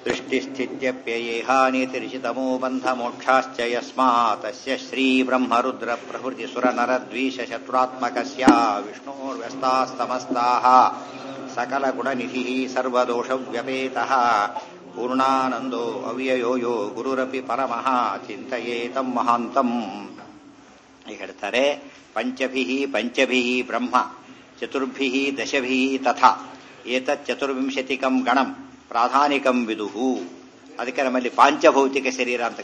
सृष्टिस्थित्यप्ययेहानितिरिषितमो बन्धमोक्षाश्च यस्मात् तस्य श्रीब्रह्मरुद्रप्रभृतिसुरनरद्वीषशत्रुरात्मकस्य विष्णोर्व्यस्तास्तमस्ताः सकलगुणनिधिः सर्वदोषव्यपेतः पूर्णानन्दो ಅವ್ಯಯೋ ಯೋ ಗುರುರಪಿ ಪರಮಃ ಚಿಂತಯೇತಂ ಮಹಾಂತಂ ಈಗ ಹೇಳ್ತಾರೆ ಪಂಚಭಿ ಪಂಚಭಿ ಬ್ರಹ್ಮ ಚತುರ್ಭಿ ದಶಭಿ ತಥಾ ಏತತ್ ಚತುರ್ವಿಂಶತಿಕಂ ಗಣಂ ಪ್ರಾಧಾನಿಕಂ ವಿದುಹು ಅದಕ್ಕೆ ನಮ್ಮಲ್ಲಿ ಪಾಂಚಭೌತಿಕ ಶರೀರ ಅಂತ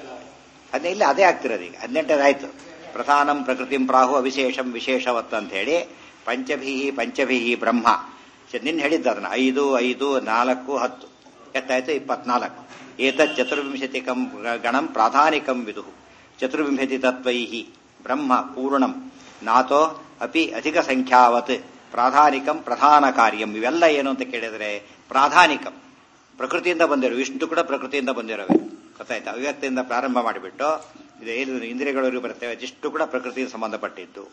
ಹದಿನೈದು ಅದೇ ಆಗ್ತಿರೋದು ಈಗ ಹದಿನೆಂಟದಾಯ್ತು ಪ್ರಧಾನಂ ಪ್ರಕೃತಿಂ ಪ್ರಾಹು ಅವಿಶೇಷಂ ವಿಶೇಷವತ್ತು ಅಂತ ಹೇಳಿ ಪಂಚಭಿ ಪಂಚಭಿ ಬ್ರಹ್ಮ ನಿನ್ನೆ ಹೇಳಿದ್ದ ಅದನ್ನ ಐದು ಐದು ನಾಲ್ಕು ಹತ್ತು ಎಷ್ಟಾಯ್ತು ಇಪ್ಪತ್ನಾಲ್ಕು ಏತತ್ ಚತುರ್ವಿಂಶತಿಕಂ ಗಣಂ ಪ್ರಾಧಾನಿಕಂ ವಿದುಹು ಚತುರ್ವಿಂಶತಿ ತತ್ವೈ ಬ್ರಹ್ಮ ಪೂರ್ಣಂ ನಾತೋ ಅಪಿ ಅಧಿಕ ಸಂಖ್ಯಾವತ್ ಪ್ರಾಧಾನಿಕಂ ಪ್ರಧಾನ ಕಾರ್ಯಂ ಇವೆಲ್ಲ ಏನು ಅಂತ ಕೇಳಿದ್ರೆ ಪ್ರಾಧಾನಿಕಂ ಪ್ರಕೃತಿಯಿಂದ ಬಂದಿರೋ ಇಷ್ಟು ಕೂಡ ಪ್ರಕೃತಿಯಿಂದ ಬಂದಿರೋವೆ ಗೊತ್ತಾಯ್ತು ಅವ್ಯಕ್ತಿಯಿಂದ ಪ್ರಾರಂಭ ಮಾಡಿಬಿಟ್ಟು ಇದು ಏನು ಇಂದ್ರಿಯಗಳು ಬರ್ತೇವೆ ಅದಿಷ್ಟು ಕೂಡ ಪ್ರಕೃತಿಗೆ ಸಂಬಂಧಪಟ್ಟಿದ್ದು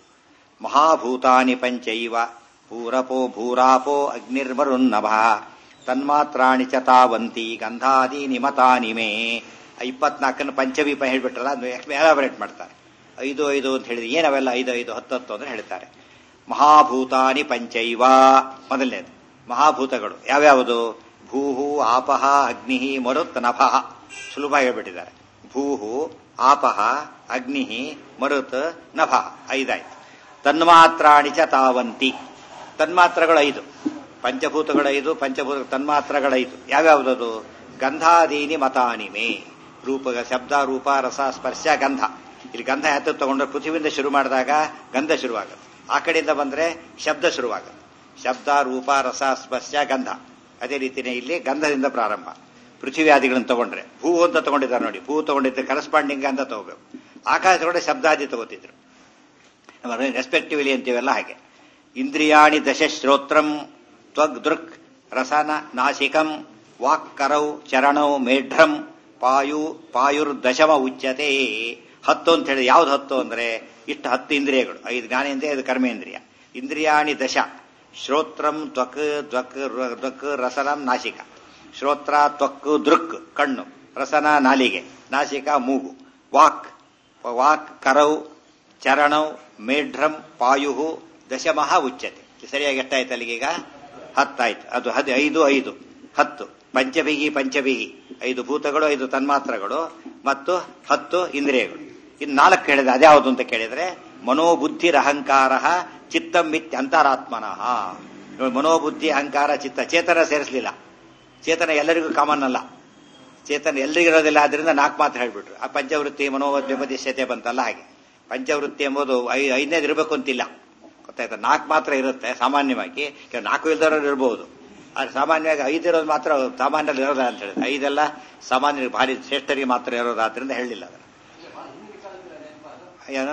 ಮಹಾಭೂತಾನಿ ಪಂಚೈವ ಪೂರಪೋ ಭೂರಾಪೋ ಅಗ್ನಿರ್ಮರುನ್ನಭ ತನ್ಮಾತ್ರಾಣಿ ಚ ತಾವಂತಿ ಗಂಧಾದಿ ನಿಮತಾನಿ ಮೇ ಇಪ್ಪತ್ನಾಲ್ಕನ್ನು ಪಂಚವೀಪ ಹೇಳ್ಬಿಟ್ರಲ್ಲ ಅದು ಎಲಾಬರೇಟ್ ಮಾಡ್ತಾರೆ ಐದು ಐದು ಅಂತ ಹೇಳಿದ್ರೆ ಏನವೆಲ್ಲ ಐದು ಐದು ಹತ್ತು ಹತ್ತು ಅಂದ್ರೆ ಹೇಳ್ತಾರೆ ಮಹಾಭೂತಾನಿ ಪಂಚೈವ ಮೊದಲನೇದು ಮಹಾಭೂತಗಳು ಯಾವ್ಯಾವುದು ಭೂಹು ಆಪಹ ಅಗ್ನಿ ಮರುತ್ ನಭಃ ಸುಲಭ ಹೇಳ್ಬಿಟ್ಟಿದ್ದಾರೆ ಭೂಹು ಆಪಹ ಅಗ್ನಿ ಮರುತ್ ನಭ ಐದಾಯ್ತು ತನ್ಮಾತ್ರಾಣಿ ಚ ತಾವಂತಿ ತನ್ಮಾತ್ರಗಳು ಐದು ಪಂಚಭೂತಗಳು ಐದು ಪಂಚಭೂತ ತನ್ಮಾತ್ರಗಳು ಐದು ಯಾವ್ಯಾವುದದು ಗಂಧಾದೀನಿ ಮತಾನಿಮೆ ರೂಪ ಶಬ್ದ ರೂಪ ರಸ ಸ್ಪರ್ಶ ಗಂಧ ಇಲ್ಲಿ ಗಂಧ ಯಾತ ತಗೊಂಡ್ರೆ ಪೃಥ್ವಿಯಿಂದ ಶುರು ಮಾಡಿದಾಗ ಗಂಧ ಶುರುವಾಗುತ್ತೆ ಆ ಕಡೆಯಿಂದ ಬಂದ್ರೆ ಶಬ್ದ ಶುರುವಾಗುತ್ತೆ ಶಬ್ದ ರೂಪ ರಸ ಸ್ಪರ್ಶ ಗಂಧ ಅದೇ ರೀತಿನೇ ಇಲ್ಲಿ ಗಂಧದಿಂದ ಪ್ರಾರಂಭ ಪೃಥ್ವಿಯಾದಿಗಳನ್ನು ತಗೊಂಡ್ರೆ ಭೂ ಅಂತ ತಗೊಂಡಿದ್ದಾರೆ ನೋಡಿ ಭೂ ತಗೊಂಡಿದ್ರೆ ಕರೆಸ್ಪಾಂಡಿಂಗ್ ಅಂತ ತಗೋಬೇಕು ಆಕಾಶ ತಗೊಂಡ್ರೆ ಶಬ್ದಾದಿ ತಗೋತಿದ್ರು ರೆಸ್ಪೆಕ್ಟಿವ್ಲಿ ಅಂತೀವೆಲ್ಲ ಹಾಗೆ ಇಂದ್ರಿಯಾಣಿ ದಶ ಶ್ರೋತ್ರಂ ತ್ವಗ್ ದೃಕ್ ರಸನ ನಾಸಿಕಂ ವಾಕ್ಕರೌ ಚರಣೌ ಮೇಢ್ರಂ ಪಾಯು ಪಾಯುರ್ದಶಮ ಉಚ್ಯತೆ ಹತ್ತು ಅಂತ ಹೇಳಿ ಯಾವ್ದು ಹತ್ತು ಅಂದ್ರೆ ಇಷ್ಟು ಹತ್ತು ಇಂದ್ರಿಯಗಳು ಐದು ಜ್ಞಾನೇಂದ್ರಿಯ ಐದು ಕರ್ಮೇಂದ್ರಿಯ ಇಂದ್ರಿಯಾಣಿ ದಶ ಶ್ರೋತ್ರಂ ತ್ವಕ್ ತ್ವಕ್ ತ್ವಕ್ ರಸನಂ ನಾಸಿಕ ಶ್ರೋತ್ರ ತ್ವಕ್ ದೃಕ್ ಕಣ್ಣು ರಸನ ನಾಲಿಗೆ ನಾಸಿಕ ಮೂಗು ವಾಕ್ ವಾಕ್ ಕರೌ ಚರಣೌ ಮೇಢ್ರಂ ಪಾಯು ದಶಮಃ ಉಚ್ಯತೆ ಸರಿಯಾಗಿ ಎಷ್ಟಾಯ್ತು ಅಲ್ಲಿಗೀಗ ಹತ್ತಾಯ್ತು ಅದು ಹದಿ ಐದು ಐದು ಹತ್ತು ಪಂಚಬಿಗಿ ಪಂಚಬಿಗಿ ಐದು ಭೂತಗಳು ಐದು ತನ್ಮಾತ್ರಗಳು ಮತ್ತು ಹತ್ತು ಇಂದ್ರಿಯಗಳು ಇನ್ನು ನಾಲ್ಕು ಹೇಳಿದ್ರೆ ಅದ್ಯಾವುದು ಅಂತ ಕೇಳಿದ್ರೆ ಮನೋಬುದ್ಧಿ ಅಹಂಕಾರ ಚಿತ್ತಂ ಮಿತ್ ಅಂತರಾತ್ಮನಃ ಮನೋಬುದ್ಧಿ ಅಹಂಕಾರ ಚಿತ್ತ ಚೇತನ ಸೇರಿಸಲಿಲ್ಲ ಚೇತನ ಎಲ್ಲರಿಗೂ ಕಾಮನ್ ಅಲ್ಲ ಚೇತನ ಎಲ್ರಿಗೂ ಇರೋದಿಲ್ಲ ಆದ್ರಿಂದ ನಾಲ್ಕು ಮಾತ್ರ ಹೇಳ್ಬಿಟ್ರು ಆ ಪಂಚವೃತ್ತಿ ಮನೋವ್ಯಪದಿಶ್ಯತೆ ಬಂತಲ್ಲ ಹಾಗೆ ಪಂಚವೃತ್ತಿ ಎಂಬುದು ಐದನೇದು ಇರಬೇಕು ಅಂತಿಲ್ಲ ಗೊತ್ತಾಯ್ತಾ ನಾಲ್ಕು ಮಾತ್ರ ಇರುತ್ತೆ ಸಾಮಾನ್ಯವಾಗಿ ನಾಲ್ಕು ಇಲ್ದರೋರು ಇರಬಹುದು ಆದ್ರೆ ಸಾಮಾನ್ಯವಾಗಿ ಐದಿರೋದು ಮಾತ್ರ ಸಾಮಾನ್ಯರಲ್ಲಿ ಇರೋದ ಅಂತ ಹೇಳಿದ್ರೆ ಐದೆಲ್ಲ ಸಾಮಾನ್ಯ ಭಾರಿ ಶ್ರೇಷ್ಠರಿಗೆ ಮಾತ್ರ ಇರೋದಾದ್ರಿಂದ ಹೇಳಿಲ್ಲ ಅದನ್ನ ಏನು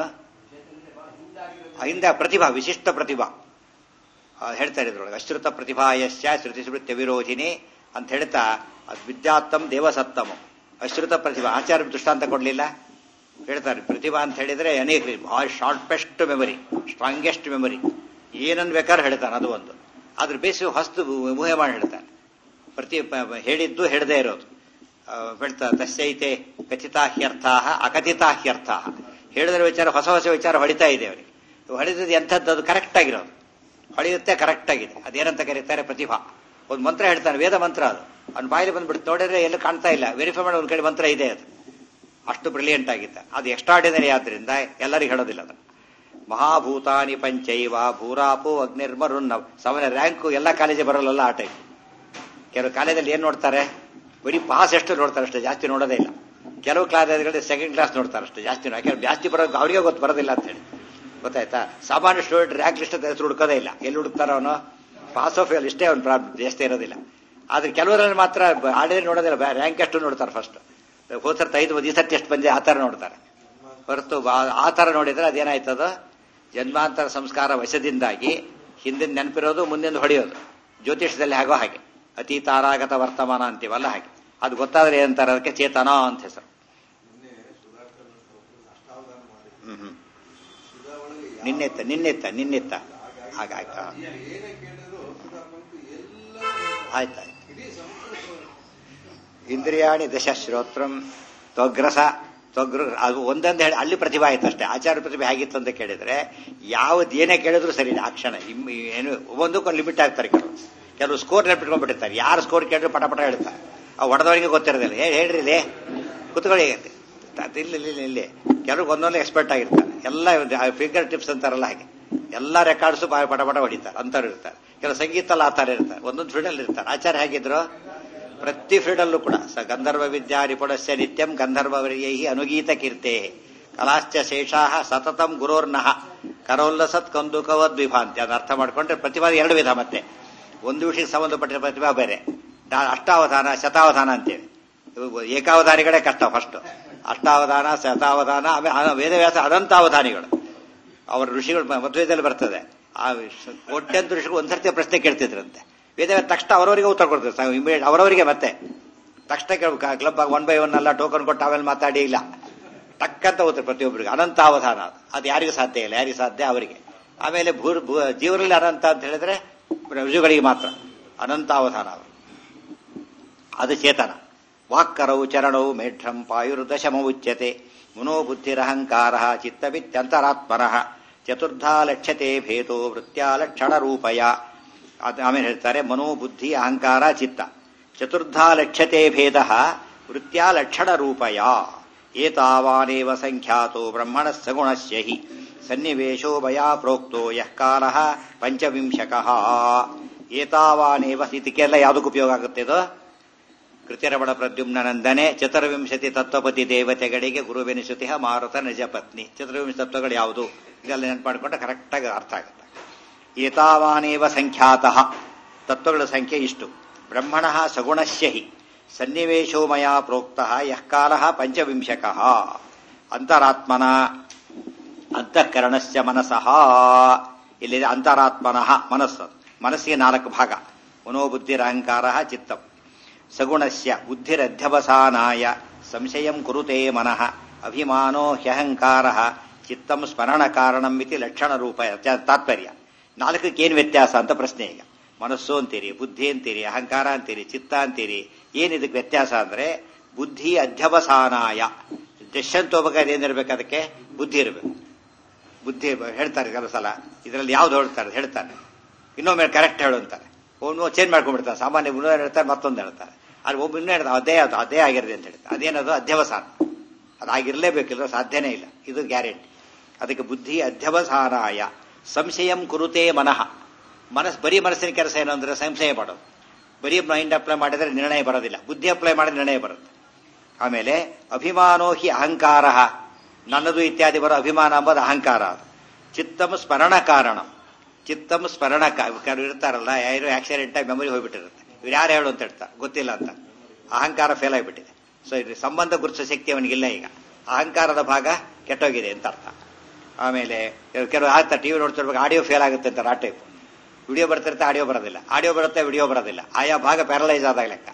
ಹಿಂದ ಪ್ರತಿಭಾ ವಿಶಿಷ್ಟ ಪ್ರತಿಭಾ ಹೇಳ್ತಾರೆ ಇದ್ರೊಳಗೆ ಅಶ್ರುತ ಪ್ರತಿಭಾ ಯಶ್ಯ ಶ್ರುತಿ ಸ್ಮೃತ್ಯ ವಿರೋಧಿನಿ ಅಂತ ಹೇಳ್ತಾ ವಿದ್ಯಾತ್ತಮ್ ದೇವಸತ್ತಮ ಅಶ್ರುತ ಪ್ರತಿಭಾ ಆಚಾರ್ಯ ದೃಷ್ಟಾಂತ ಕೊಡ್ಲಿಲ್ಲ ಹೇಳ್ತಾರೆ ಪ್ರತಿಭಾ ಅಂತ ಹೇಳಿದ್ರೆ ಅನೇಕ ಬಹಳ ಶಾರ್ಪೆಸ್ಟ್ ಮೆಮರಿ ಸ್ಟ್ರಾಂಗೆಸ್ಟ್ ಮೆಮರಿ ಏನನ್ ಬೇಕಾದ್ರೆ ಹೇಳ್ತಾನೆ ಅದು ಒಂದು ಅದ್ರ ಬೇಸಿ ಹೊಸ್ತು ಊಹೆ ಮಾಡಿ ಹೇಳ್ತಾನೆ ಪ್ರತಿ ಹೇಳಿದ್ದು ಹೇಳದೇ ಇರೋದು ಹೇಳ್ತಾ ತಸ್ಯೈತೆ ಕಥಿತಾಹ್ಯರ್ಥ ಅಕಥಿತಾಹ್ಯರ್ಥ ಹೇಳಿದ್ರೆ ವಿಚಾರ ಹೊಸ ಹೊಸ ವಿಚಾರ ಹೊಡಿತಾ ಇದೆ ಅವರಿಗೆ ಹೊಡೆದದ್ದು ಎಂಥದ್ದು ಅದು ಕರೆಕ್ಟ್ ಆಗಿರೋದು ಹೊಳೆಯುತ್ತೆ ಕರೆಕ್ಟ್ ಆಗಿದೆ ಅದೇನಂತ ಕರೀತಾರೆ ಪ್ರತಿಭಾ ಒಂದು ಮಂತ್ರ ಹೇಳ್ತಾನೆ ವೇದ ಮಂತ್ರ ಅದು ಅವ್ನ ಬಾಯಲ್ಲಿ ಬಂದ್ಬಿಟ್ಟು ನೋಡಿದ್ರೆ ಎಲ್ಲೂ ಕಾಣ್ತಾ ಇಲ್ಲ ವೆರಿಫೈ ಮಾಡಿ ಒಂದು ಕಡೆ ಮಂತ್ರ ಇದೆ ಅದು ಅಷ್ಟು ಬ್ರಿಲಿಯಂಟ್ ಆಗಿತ್ತು ಅದು ಎಕ್ಸ್ಟ್ರಾರ್ಡಿನರಿ ಆದ್ರಿಂದ ಎಲ್ಲರಿಗೂ ಹೇಳೋದಿಲ್ಲ ಅದು ಮಹಾಭೂತಾನಿ ಪಂಚೈವ ಭೂರಾಪು ಅಗ್ನಿರ್ಮರುನ್ ಸಾಮಾನ್ಯ ರ್ಯಾಂಕು ಎಲ್ಲ ಕಾಲೇಜಿಗೆ ಬರಲ್ಲ ಆ ಟೈಪ್ ಕೆಲವು ಕಾಲೇಜಲ್ಲಿ ಏನ್ ನೋಡ್ತಾರೆ ಬರೀ ಪಾಸ್ ಎಷ್ಟು ನೋಡ್ತಾರೆ ಅಷ್ಟೇ ಜಾಸ್ತಿ ನೋಡೋದೇ ಇಲ್ಲ ಕೆಲವು ಕ್ಲಾಸ್ಗಳಲ್ಲಿ ಸೆಕೆಂಡ್ ಕ್ಲಾಸ್ ನೋಡ್ತಾರೆ ಅಷ್ಟೇ ಜಾಸ್ತಿ ಯಾಕಂದ್ರೆ ಜಾಸ್ತಿ ಬರೋ ಅವರಿಗೆ ಗೊತ್ತು ಬರೋದಿಲ್ಲ ಅಂತ ಹೇಳಿ ಗೊತ್ತಾಯ್ತಾ ಸಾಮಾನ್ಯ ಸ್ಟೂಡೆಂಟ್ ರ್ಯಾಂಕ್ ಲಿಸ್ಟ್ ಹೆಸರು ಹುಡುಕೋದೇ ಇಲ್ಲ ಎಲ್ಲಿ ಹುಡುಕ್ತಾರ ಅವನು ಪಾಸ್ ಆಫ್ ಫೇಲ್ ಇಷ್ಟೇ ಅವ್ನು ಪ್ರಾಬ್ಲಮ್ ಜಾಸ್ತಿ ಇರೋದಿಲ್ಲ ಆದ್ರೆ ಕೆಲವರಲ್ಲಿ ಮಾತ್ರ ಆಡಿದ್ರೆ ನೋಡೋದಿಲ್ಲ ರ್ಯಾಂಕ್ ಎಷ್ಟು ನೋಡ್ತಾರೆ ಫಸ್ಟ್ ಹೋದ್ಸರ್ತ ಐದು ಈ ಸರ್ತಿ ಎಷ್ಟು ಬಂದಿದೆ ಆ ತರ ನೋಡ್ತಾರೆ ಹೊರತು ಆ ತರ ನೋಡಿದ್ರೆ ಅದೇನಾಯ್ತದ ಜನ್ಮಾಂತರ ಸಂಸ್ಕಾರ ವಶದಿಂದಾಗಿ ಹಿಂದಿನ ನೆನಪಿರೋದು ಮುಂದಿನ ಹೊಡೆಯೋದು ಜ್ಯೋತಿಷದಲ್ಲಿ ಆಗೋ ಹಾಗೆ ಅತೀತಾರಾಗತ ವರ್ತಮಾನ ಅಂತೀವಲ್ಲ ಹಾಗೆ ಅದು ಗೊತ್ತಾದ್ರೆ ಏನಂತಾರೆ ಅದಕ್ಕೆ ಚೇತನ ಅಂತ ಹೆಸರು ಹ್ಮ್ ಹ್ಮ್ ನಿನ್ನೆತ್ತ ನಿನ್ನೆತ್ತ ನಿನ್ನೆತ್ತ ಹಾಗಾಯ್ತಾ ಆಯ್ತಾಯ್ತು ಇಂದ್ರಿಯಾಣಿ ದಶ ಶ್ರೋತ್ರಂ ತ್ವಗ್ರಸ ತ್ವಗ್ರ ಅದು ಒಂದೊಂದು ಹೇಳಿ ಅಲ್ಲಿ ಪ್ರತಿಭೆ ಆಯ್ತು ಅಷ್ಟೇ ಆಚಾರ ಪ್ರತಿಭೆ ಹೇಗಿತ್ತು ಅಂತ ಕೇಳಿದ್ರೆ ಯಾವ್ದು ಏನೇ ಕೇಳಿದ್ರು ಸರಿ ಆ ಕ್ಷಣ ಇಮ್- ಏನು ಒಂದಕ್ಕೊಂದು ಲಿಮಿಟ್ ಆಗ್ತಾರೆ ಕೆಲವು ಕೆಲವು ಸ್ಕೋರ್ ನೆನ್ಪಿಟ್ಕೊಂಡ್ಬಿಟ್ಟಿರ್ತಾರೆ ಯಾರು ಸ್ಕೋರ್ ಕೇಳಿದ್ರು ಪಟ ಪಟ ಹೇಳ್ತಾರೆ ಆ ಹೊಡೆದವರಿಗೆ ಗೊತ್ತಿರೋದಿಲ್ಲ ಹೇ ಹೇಳ್ರಿ ಇಲ್ಲಿ ಕುತ್ಕೊಳ್ಳಿ ಅದು ಇಲ್ಲಿ ಇಲ್ಲಿ ಇಲ್ಲಿ ಕೆಲವ್ರಿಗೆ ಒಂದೊಂದು ಎಕ್ಸ್ಪರ್ಟ್ ಆಗಿರ್ತಾರೆ ಎಲ್ಲ ಫಿಂಗರ್ ಟಿಪ್ಸ್ ಅಂತಾರಲ್ಲ ಹಾಗೆ ಎಲ್ಲ ರೆಕಾರ್ಡ್ಸು ಪಟ ಪಟ ಹೊಡಿತಾರೆ ಅಂತವ್ರು ಇರ್ತಾರೆ ಕೆಲವು ಸಂಗೀತ ಆ ಥರ ಇರ್ತಾರೆ ಒಂದೊಂದು ಫೀಲ್ಡಲ್ಲಿ ಇರ್ತಾರೆ ಆಚಾರ್ಯ ಹೇಗಿದ್ರು ಪ್ರತಿ ಫೀಲ್ಡಲ್ಲೂ ಕೂಡ ಸ ಗಂಧರ್ವ ವಿದ್ಯಾ ನಿಪುಣಸ್ಯ ನಿತ್ಯಂ ಗಂಧರ್ವರ್ಯೈ ಅನುಗೀತ ಕೀರ್ತೆ ಕಲಾಶ್ಚ ಶೇಷಾಹ ಸತತಂ ಗುರೋರ್ನಃ ಕರೋಲ್ಲಸತ್ ಕಂದುಕವದ್ ವಿಭಾಂತಿ ಅದನ್ನ ಅರ್ಥ ಮಾಡ್ಕೊಂಡ್ರೆ ಪ್ರತಿಭಾ ಎರಡು ವಿಧ ಮತ್ತೆ ಒಂದು ವಿಷಯಕ್ಕೆ ಸಂಬಂಧಪಟ್ಟ ಪ್ರತಿಭಾ ಬೇರೆ ನಾ- ಅಷ್ಟಾವಧಾನ ಶತಾವಧಾನ ಅಂತೇಳಿ ಇವು ಏಕಾವಧಾನಿಗಳೇ ಕಷ್ಟ ಫಸ್ಟ್ ಅಷ್ಟಾವಧಾನ ಶತಾವಧಾನ ಆಮೇಲೆ ಆ ವೇದವ್ಯಾಸ ಅನಂತಾವಧಾನಿಗಳು ಅವರ ಋಷಿಗಳು ಮ- ಮಧ್ವದಲ್ಲಿ ಬರ್ತದೆ ಆ ಶ- ಕೋಟ್ಯಂತ ಋಷಿಗಳು ಒಂದ್ಸರ್ತಿ ಪ್ರಶ್ನೆ ಕೇಳ್ತಿದ್ರಂತೆ ವೇದವ್ಯಾಸ ತಕ್ಷಣ ಅವರವರಿಗೆ ಉತ್ತರ ಕೊಡ್ತಾರೆ ಇಮಿಡಿಯೇಟ್ ಅವರವರಿಗೆ ಮತ್ತೆ ತಕ್ಷಣ ಕೇಳ್ಬೇಕು ಕ್ಲಬ್ ಒನ್ ಬೈ ಒನ್ ಅಲ್ಲ ಟೋಕನ್ ಕೊಟ್ಟು ಆಮೇಲೆ ಮಾತಾಡಿ ಇಲ್ಲ ಟಕ್ಕಂತ ಉತ್ತರ ಪ್ರತಿಯೊಬ್ಬರಿಗೆ ಅನಂತ ಅವಧಾನ ಅದು ಅದು ಯಾರಿಗೂ ಸಾಧ್ಯ ಇಲ್ಲ ಯಾರಿಗೆ ಸಾಧ್ಯ ಅವರಿಗೆ ಆಮೇಲೆ ಭೂರ್ ಭೂ- ಜೀವರಲ್ಲಿ ಅನಂತ ಅಂತ ಹೇಳಿದ್ರೆ ಋಷಿಗಳಿಗೆ ಮಾತ್ರ ಅನಂತ ಅವಧಾನ ಅವರು ಅದು ಚೇತನ ವಾಕ್ಕರವು ಚರಣವು ಮೇಢ್ರಂ ಪಾಯುರ್ದಶಮ ಉಚ್ಯತೆ ಮನೋಬುದ್ಧಿರಹಂಕಾರ ಚಿತ್ತವಿತ್ಯಂತರಾತ್ಮನಃ ಚತುರ್ಧಾ ಲಕ್ಷ್ಯತೆ ಭೇದೋ ವೃತ್ಯಾಲಕ್ಷಣ ರೂಪಯ ಅದು ಆಮೇಲೆ ಹೇಳ್ತಾರೆ ಮನೋಬುದ್ಧಿ ಅಹಂಕಾರ ಚಿತ್ತ ಚತುರ್ಧಾ ಲಕ್ಷ್ಯತೆ ಭೇದ ವೃತ್ಯಾಲಕ್ಷಣ ರೂಪಯ ಏತಾವಾನೇವ ಸಂಖ್ಯಾತೋ ಬ್ರಹ್ಮಣ ಸಗುಣಸ್ಯ ಹಿ ಸನ್ನಿವೇಶೋ ಮಯಾ ಪ್ರೋಕ್ತೋ ಯಃ ಕಾಲಃ ಪಂಚವಿಂಶಕಃ ಏತಾವಾನೇವ ಇದಕ್ಕೆಲ್ಲ ಯಾವುದಕ್ಕೆ ಉಪಯೋಗ ಆಗುತ್ತೆ ಇದು ಕೃತಿರಮಣ ಪ್ರದ್ಯುಮ್ನ ನಂದನೆ ಚತುರ್ವಿಂಶತಿ ತತ್ವಪತಿ ದೇವತೆಗಳಿಗೆ ಗುರುವೆನಿಸುತಿಹ ಮಾರುತ ನಿಜ ಪತ್ನಿ ಚತುರ್ವಿಂಶ ತತ್ವಗಳು ಯಾವುದು ಇದೆಲ್ಲ ನೆನಪು ಮಾಡಿಕೊಂಡ್ರೆ ಕರೆಕ್ಟಾಗಿ ಅರ್ಥ ಆಗುತ್ತೆ ಏತಾವಾನೇವ ಸಂಖ್ಯಾತಃ ತತ್ವಗಳ ಸಂಖ್ಯೆ ಇಷ್ಟು ಬ್ರಹ್ಮಣ ಸಗುಣಸ್ಯ ಹಿ ಸನ್ನಿವೇಶೋ ಮಯಾ ಪ್ರೋಕ್ತ ಯಃ ಕಾಲಃ ಪಂಚವಿಂಶಕಃ ಅಂತರಾತ್ಮನ ಅಂತಃಕರಣಸ್ಯ ಮನಸಃ ಇಲ್ಲಿದೆ ಅಂತರಾತ್ಮನಃ ಮನಸ್ಸು ಮನಸ್ಸಿಗೆ ನಾಲ್ಕು ಭಾಗ ಮನೋಬುದ್ಧಿರಹಂಕಾರ ಚಿತ್ತಂ ಸಗುಣಸ್ಯ ಬುದ್ಧಿರಧ್ಯವಸಾನಾಯ ಸಂಶಯಂ ಕುರುತೆ ಮನಃ ಅಭಿಮಾನೋ ಹ್ಯಹಂಕಾರ ಚಿತ್ತಂ ಸ್ಮರಣ ಕಾರಣಂ ಇತಿ ಲಕ್ಷಣ ರೂಪ ತ- ತಾತ್ಪರ್ಯ ನಾಲ್ಕಕ್ಕೇನು ವ್ಯತ್ಯಾಸ ಅಂತ ಪ್ರಶ್ನೆ ಈಗ ಮನಸ್ಸು ಅಂತೀರಿ ಬುದ್ಧಿ ಅಂತೀರಿ ಅಹಂಕಾರ ಅಂತೀರಿ ಚಿತ್ತ ಅಂತೀರಿ ಏನಿದಕ್ಕೆ ವ್ಯತ್ಯಾಸ ಅಂದ್ರೆ ಬುದ್ಧಿ ಅಧ್ಯವಸಾನಾಯ ಡೆಶನ್ ತಗೋಬೇಕಾದ್ರೆ ಏನಿರ್ಬೇಕು ಅದಕ್ಕೆ ಬುದ್ಧಿ ಇರಬೇಕು ಬುದ್ಧಿ ಹೇಳ್ತಾರೆ ಕೆಲವು ಸಲ ಇದರಲ್ಲಿ ಯಾವ್ದು ಹೇಳ್ತಾರೆ ಹೇಳ್ತಾನೆ ಇನ್ನೊಮ್ಮೆ ಕರೆಕ್ಟ್ ಹೇಳು ಅಂತಾರೆ ಒಬ್ಬನು ಚೇಂಜ್ ಮಾಡ್ಕೊಂಡ್ಬಿಡ್ತಾರೆ ಸಾಮಾನ್ಯ ಇನ್ನೊಂದು ಹೇಳ್ತಾರೆ ಮತ್ತೊಂದು ಹೇಳ್ತಾರೆ ಅದು ಒಬ್ಬ ಇನ್ನೂ ಹೇಳ್ತಾರೆ ಅದೇ ಅದು ಅದೇ ಆಗಿರದೆ ಅಂತ ಹೇಳ್ತಾರೆ ಅದೇನದು ಅಧ್ಯವಸಾನ ಅದಾಗಿರ್ಲೇಬೇಕಿಲ್ಲ ಸಾಧ್ಯನೇ ಇಲ್ಲ ಇದು ಗ್ಯಾರಂಟಿ ಅದಕ್ಕೆ ಬುದ್ಧಿ ಅಧ್ಯವಸಾನಾಯ ಸಂಶಯಂ ಕುರುತೆ ಮನಃ ಮನಸ್ಸು ಬರೀ ಮನಸ್ಸಿನ ಕೆಲಸ ಏನು ಅಂದ್ರೆ ಸಂಶಯ ಮಾಡೋದು ಬರೀ ಮೈಂಡ್ ಅಪ್ಲೈ ಮಾಡಿದ್ರೆ ನಿರ್ಣಯ ಬರೋದಿಲ್ಲ ಬುದ್ಧಿ ಅಪ್ಲೈ ಮಾಡಿದ್ರೆ ನಿರ್ಣಯ ಬರುತ್ತೆ ಆಮೇಲೆ ಅಭಿಮಾನೋ ಹಿ ಅಹಂಕಾರ ನನ್ನದು ಇತ್ಯಾದಿ ಬರೋ ಅಭಿಮಾನ ಎಂಬುದು ಅಹಂಕಾರ ಅದು ಚಿತ್ತಂ ಸ್ಮರಣ ಕಾರಣ ಚಿತ್ತಂ ಸ್ಮರಣ ಕಾ- ಕೆಲವ್ರು ಇರ್ತಾರಲ್ಲ ಯಾರು ಆಕ್ಸಿಡೆಂಟ್ ಆಗಿ ಮೆಮೊರಿ ಹೋಗ್ಬಿಟ್ಟಿರುತ್ತೆ ಇವ್ರು ಯಾರು ಹೇಳು ಅಂತ ಹೇಳ್ತಾರೆ ಗೊತ್ತಿಲ್ಲ ಅಂತ ಅಹಂಕಾರ ಫೇಲ್ ಆಗಿಬಿಟ್ಟಿದೆ ಸೊ ಇದು ಸಂಬಂಧ ಗುರುತಿಸೋ ಶಕ್ತಿ ಅವನಿಗಿಲ್ಲ ಈಗ ಅಹಂಕಾರದ ಭಾಗ ಕೆಟ್ಟೋಗಿದೆ ಅಂತ ಅರ್ಥ ಆಮೇಲೆ ಕೆಲವು- ಕೆಲವು ಆಗ್ತಾ ಟಿವಿ ನೋಡ್ತಿರ್ಬೇಕು ಆಡಿಯೋ ಫೇಲ್ ಆಗುತ್ತೆ ಅಂತಾರೆ ಆ ಟೈಪ್ ವಿಡಿಯೋ ಬರ್ತಿರುತ್ತೆ ಆಡಿಯೋ ಬರೋದಿಲ್ಲ ಆಡಿಯೋ ಬರುತ್ತೆ ವಿಡಿಯೋ ಬರೋದಿಲ್ಲ ಆಯಾ ಭಾಗ ಪ್ಯಾರಲೈಸ್ ಆದಾಗ ಲೆಕ್ಕ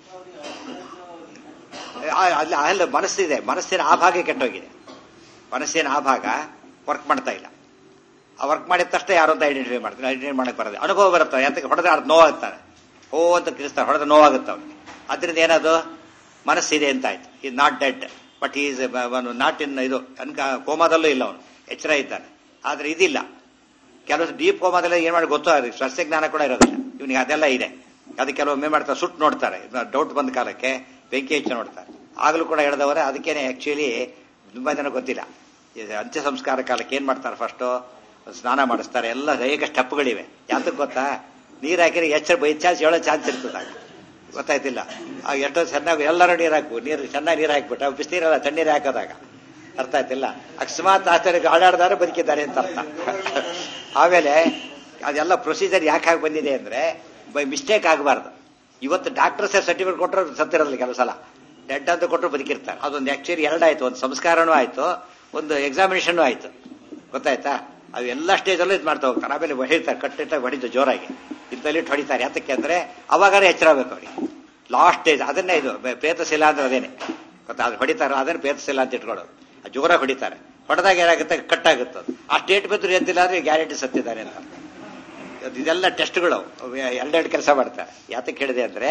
ಆ- ಅಲ್ಲಿ ಅಲ್ಲ ಮನಸ್ಸಿದೆ ಮನಸ್ಸಿನ ಆ ಭಾಗ ಕೆಟ್ಟೋಗಿದೆ ಮನಸ್ಸಿನ ಆ ಭಾಗ ವರ್ಕ್ ಮಾಡ್ತಾ ಇಲ್ಲ ಆ ವರ್ಕ್ ಮಾಡಿದ ತಕ್ಷಣ ಯಾರು ಅಂತ ಐಡೆಂಟಿಫೈ ಮಾಡ್ತಾರೆ ಐಡೆಂಟಿಫೈ ಮಾಡಕ್ಕೆ ಬರೋದು ಅನುಭವ ಬರುತ್ತೆ ಯಾತಕ್ಕೆ ಹೊಡೆದ್ರೆ ಅದು ನೋವಾಗ್ತಾನೆ ಓ ಅಂತ ಕಿರಿಸ್ತಾರೆ ಹೊಡೆದ್ರೆ ನೋವಾಗುತ್ತೆ ಅವನಿಗೆ ಅದರಿಂದ ಏನದು ಮನಸ್ಸಿದೆ ಅಂತ ಆಯ್ತು is not dead but is not in ಇದು ಅನ್ಕ ಕೋಮಾದಲ್ಲೂ ಇಲ್ಲ ಅವನು ಎಚ್ಚರ ಇದ್ದಾನೆ ಆದ್ರೆ ಇದಿಲ್ಲ ಕೆಲವು ಡೀಪ್ ಕೋಮಾದಲ್ಲಿ ಏನ್ ಮಾಡಿ ಗೊತ್ತೋ ಅದು ಸ್ವಸ್ಯ ಜ್ಞಾನ ಕೂಡ ಇರೋದಿಲ್ಲ ಇವನಿಗೆ ಅದೆಲ್ಲ ಇದೆ ಅದು ಕೆಲವೊಮ್ಮೆ ಮಾಡ್ತಾರೆ ಸುಟ್ಟು ನೋಡ್ತಾರೆ ಡೌಟ್ ಬಂದ ಕಾಲಕ್ಕೆ ಬೆಂಕಿ ಹೆಚ್ಚು ನೋಡ್ತಾರೆ ಆಗಲೂ ಕೂಡ ಹೇಳಿದವರೆ ಅದಕ್ಕೇನೆ ಆಕ್ಚುಲಿ ತುಂಬಾ ಜನ ಗೊತ್ತಿಲ್ಲ ಇದು ಅಂತ್ಯ ಸಂಸ್ಕಾರ ಕಾಲಕ್ಕೆ ಏನ್ ಮಾಡ್ತಾರೆ ಫಸ್ಟು ಸ್ನಾನ ಮಾಡಿಸ್ತಾರೆ ಎಲ್ಲ ಅನೇಕ ಸ್ಟೆಪ್ಗಳಿವೆ ಯಾತಕ್ಕೆ ಗೊತ್ತಾ ನೀರು ಹಾಕಿದ್ರೆ ಎಚ್ಚರ ಬೈ ಚಾನ್ಸ್ ಹೇಳೋ ಚಾನ್ಸ್ ಇರ್ತದೆ ಆಗ. ಗೊತ್ತಾಯ್ತಿಲ್ಲ ಆಗ ಎಷ್ಟೋ ಚೆನ್ನಾಗಿ ಎಲ್ಲರೂ ನೀರು ಹಾಕು ನೀರು ಚೆನ್ನಾಗಿ ನೀರು ಹಾಕ್ಬಿಟ್ಟು ಬಿಸಿನೀರಲ್ಲ ತಣ್ಣೀರು ಹಾಕೋದಾಗ ಅರ್ಥ ಆಯ್ತಿಲ್ಲ ಅಕಸ್ಮಾತ್ ಆಚಾರ್ಯ ಆಡಾಡ್ದಾರೆ ಬದುಕಿದ್ದಾರೆ ಅಂತ ಅರ್ಥ ಆಮೇಲೆ ಅದೆಲ್ಲ ಪ್ರೊಸೀಜರ್ ಯಾಕೆ ಹಾಕಿ ಬಂದಿದೆ ಅಂದ್ರೆ ಬೈ ಮಿಸ್ಟೇಕ್ ಆಗಬಾರ್ದು ಇವತ್ತು ಡಾಕ್ಟರ್ ಸರ್ ಸರ್ಟಿಫಿಕೇಟ್ ಕೊಟ್ಟರು ಸತ್ತಿರೋದಿಲ್ಲ ಕೆಲವು ಸಲ ಡೆಡ್ ಅಂತ ಕೊಟ್ಟರು ಬದುಕಿರ್ತಾರೆ ಅದೊಂದು ಆಕ್ಚುಲಿ ಎರಡಾಯ್ತು ಒಂದು ಸಂಸ್ಕಾರನೂ ಆಯ್ತು ಒಂದು ಎಕ್ಸಾಮಿನೇಷನ್ ಆಯ್ತು ಗೊತ್ತಾಯ್ತಾ ಅವು ಎಲ್ಲ ಸ್ಟೇಜಲ್ಲೂ ಇದು ಮಾಡ್ತಾ ಹೋಗ್ತಾರೆ ಆಮೇಲೆ ಹೊಡಿತಾರೆ ಕಟ್ಟಿಟ್ಟಾಗಿ ಹೊಡಿತು ಜೋರಾಗಿ ಇಂಥಲ್ಲಿ ಹೊಡಿತಾರೆ ಯಾತಕ್ಕೆ ಅಂದ್ರೆ ಅವಾಗಾರೆ ಎಚ್ಚರ ಆಗ್ಬೇಕು ಅವ್ರಿಗೆ ಲಾಸ್ಟ್ ಸ್ಟೇಜ್ ಅದನ್ನೇ ಇದು ಬೆ- ಪ್ರೇತಶಿಲ ಅಂದ್ರೆ ಅದೇನೆ ಗೊತ್ತಾ ಅದು ಹೊಡಿತಾರೆ ಅದನ್ನ ಪ್ರೇತಶಿಲ ಅಂತ ಇಟ್ಕೊಳ್ಳೋದು ಅದು ಜೋರಾಗಿ ಹೊಡಿತಾರೆ ಹೊಡೆದಾಗ ಏನಾಗುತ್ತೆ ಕಟ್ ಆಗುತ್ತೆ ಅದು ಆ ಸ್ಟೇಟ್ ಬಿದ್ದು ಎದ್ದಿಲ್ಲ ಅಂದ್ರೆ ಗ್ಯಾರಂಟಿ ಸತ್ತಿದ್ದಾರೆ ಅಂತ ಅದು ಇದೆಲ್ಲ ಟೆಸ್ಟ್ಗಳು ಎರಡೆರಡು ಕೆಲಸ ಮಾಡ್ತಾರೆ ಯಾತಕ್ಕೆ ಹೇಳಿದೆ ಅಂದ್ರೆ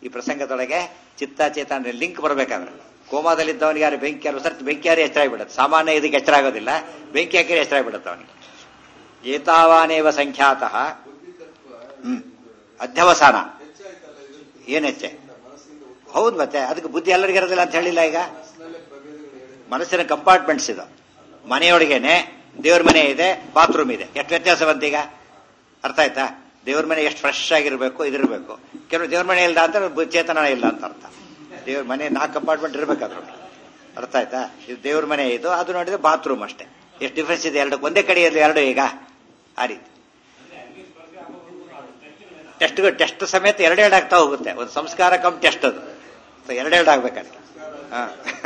ಈ ಪ್ರಸಂಗದೊಳಗೆ ಚಿತ್ತ ಚೇತನ ಲಿಂಕ್ ಬರಬೇಕಾದ್ರೆ ಕೋಮಾದಲ್ಲಿದ್ದವನಿಗೆ ಯಾರು ಬೆಂಕಿ ಕೆಲವು ಸರ್ತಿ ಬೆಂಕಿ ಯಾರು ಎಚ್ಚರ ಬಿಡುತ್ತೆ ಸಾಮಾನ್ಯ ಇದಕ್ಕೆ ಎಚ್ಚರ ಆಗೋದಿಲ್ಲ ಬೆಂಕಿ ಹಾಕಿದ್ರೆ ಎಚ್ಚರ ಬಿಡುತ್ತೆ ಅವನಿಗೆ ಏತಾವಾನೇವ ಸಂಖ್ಯಾತಃ ಹ್ಮ್ ಅಧ್ಯವಸಾನ ಏನ್ ಹೆಚ್ಚೆ ಹೌದು ಮತ್ತೆ ಅದಕ್ಕೆ ಬುದ್ಧಿ ಎಲ್ಲರಿಗೂ ಇರೋದಿಲ್ಲ ಅಂತ ಹೇಳಿಲ್ಲ ಈಗ ಮನಸ್ಸಿನ ಕಂಪಾರ್ಟ್ಮೆಂಟ್ಸ್ ಇದು ಮನೆಯೊಳಗೇನೆ ದೇವ್ರ ಮನೆ ಇದೆ ಬಾತ್ರೂಮ್ ಇದೆ ಎಷ್ಟು ವ್ಯತ್ಯಾಸ ಬಂತೀಗ ಅರ್ಥ ಆಯ್ತಾ ದೇವ್ರ ಮನೆ ಎಷ್ಟು ಫ್ರೆಶ್ ಆಗಿರ್ಬೇಕು ಇದಿರ್ಬೇಕು ಕೆಲವು ದೇವ್ರ ಮನೆ ಇಲ್ಲ ಅಂತ ಬು- ಚೇತನ ಇಲ್ಲ ಅಂತ ಅರ್ಥ ದೇವ್ರ ಮನೆ ನಾಲ್ಕು ಕಂಪಾರ್ಟ್ಮೆಂಟ್ ಇರ್ಬೇಕಾದ್ರು ಅರ್ಥ ಆಯ್ತಾ ಇದು ದೇವ್ರ ಮನೆ ಇದು ಅದು ನೋಡಿದ್ರೆ ಬಾತ್ರೂಮ್ ಅಷ್ಟೇ ಎಷ್ಟು ಡಿಫ್ರೆನ್ಸ್ ಇದೆ ಎರಡು ಒಂದೇ ಕಡೆ ಇರಲಿ ಎರಡು ಈಗ ಆ ರೀತಿ ಟೆಸ್ಟ್ ಟೆಸ್ಟ್ ಸಮೇತ ಎರಡೆರಡು ಆಗ್ತಾ ಹೋಗುತ್ತೆ ಒಂದು ಸಂಸ್ಕಾರ ಕಮ್ ಟೆಸ್ಟ್ ಅದು ಸೊ ಎರಡೆರಡು ಆಗ್ಬೇಕಾದ್ರೆ ಹಾ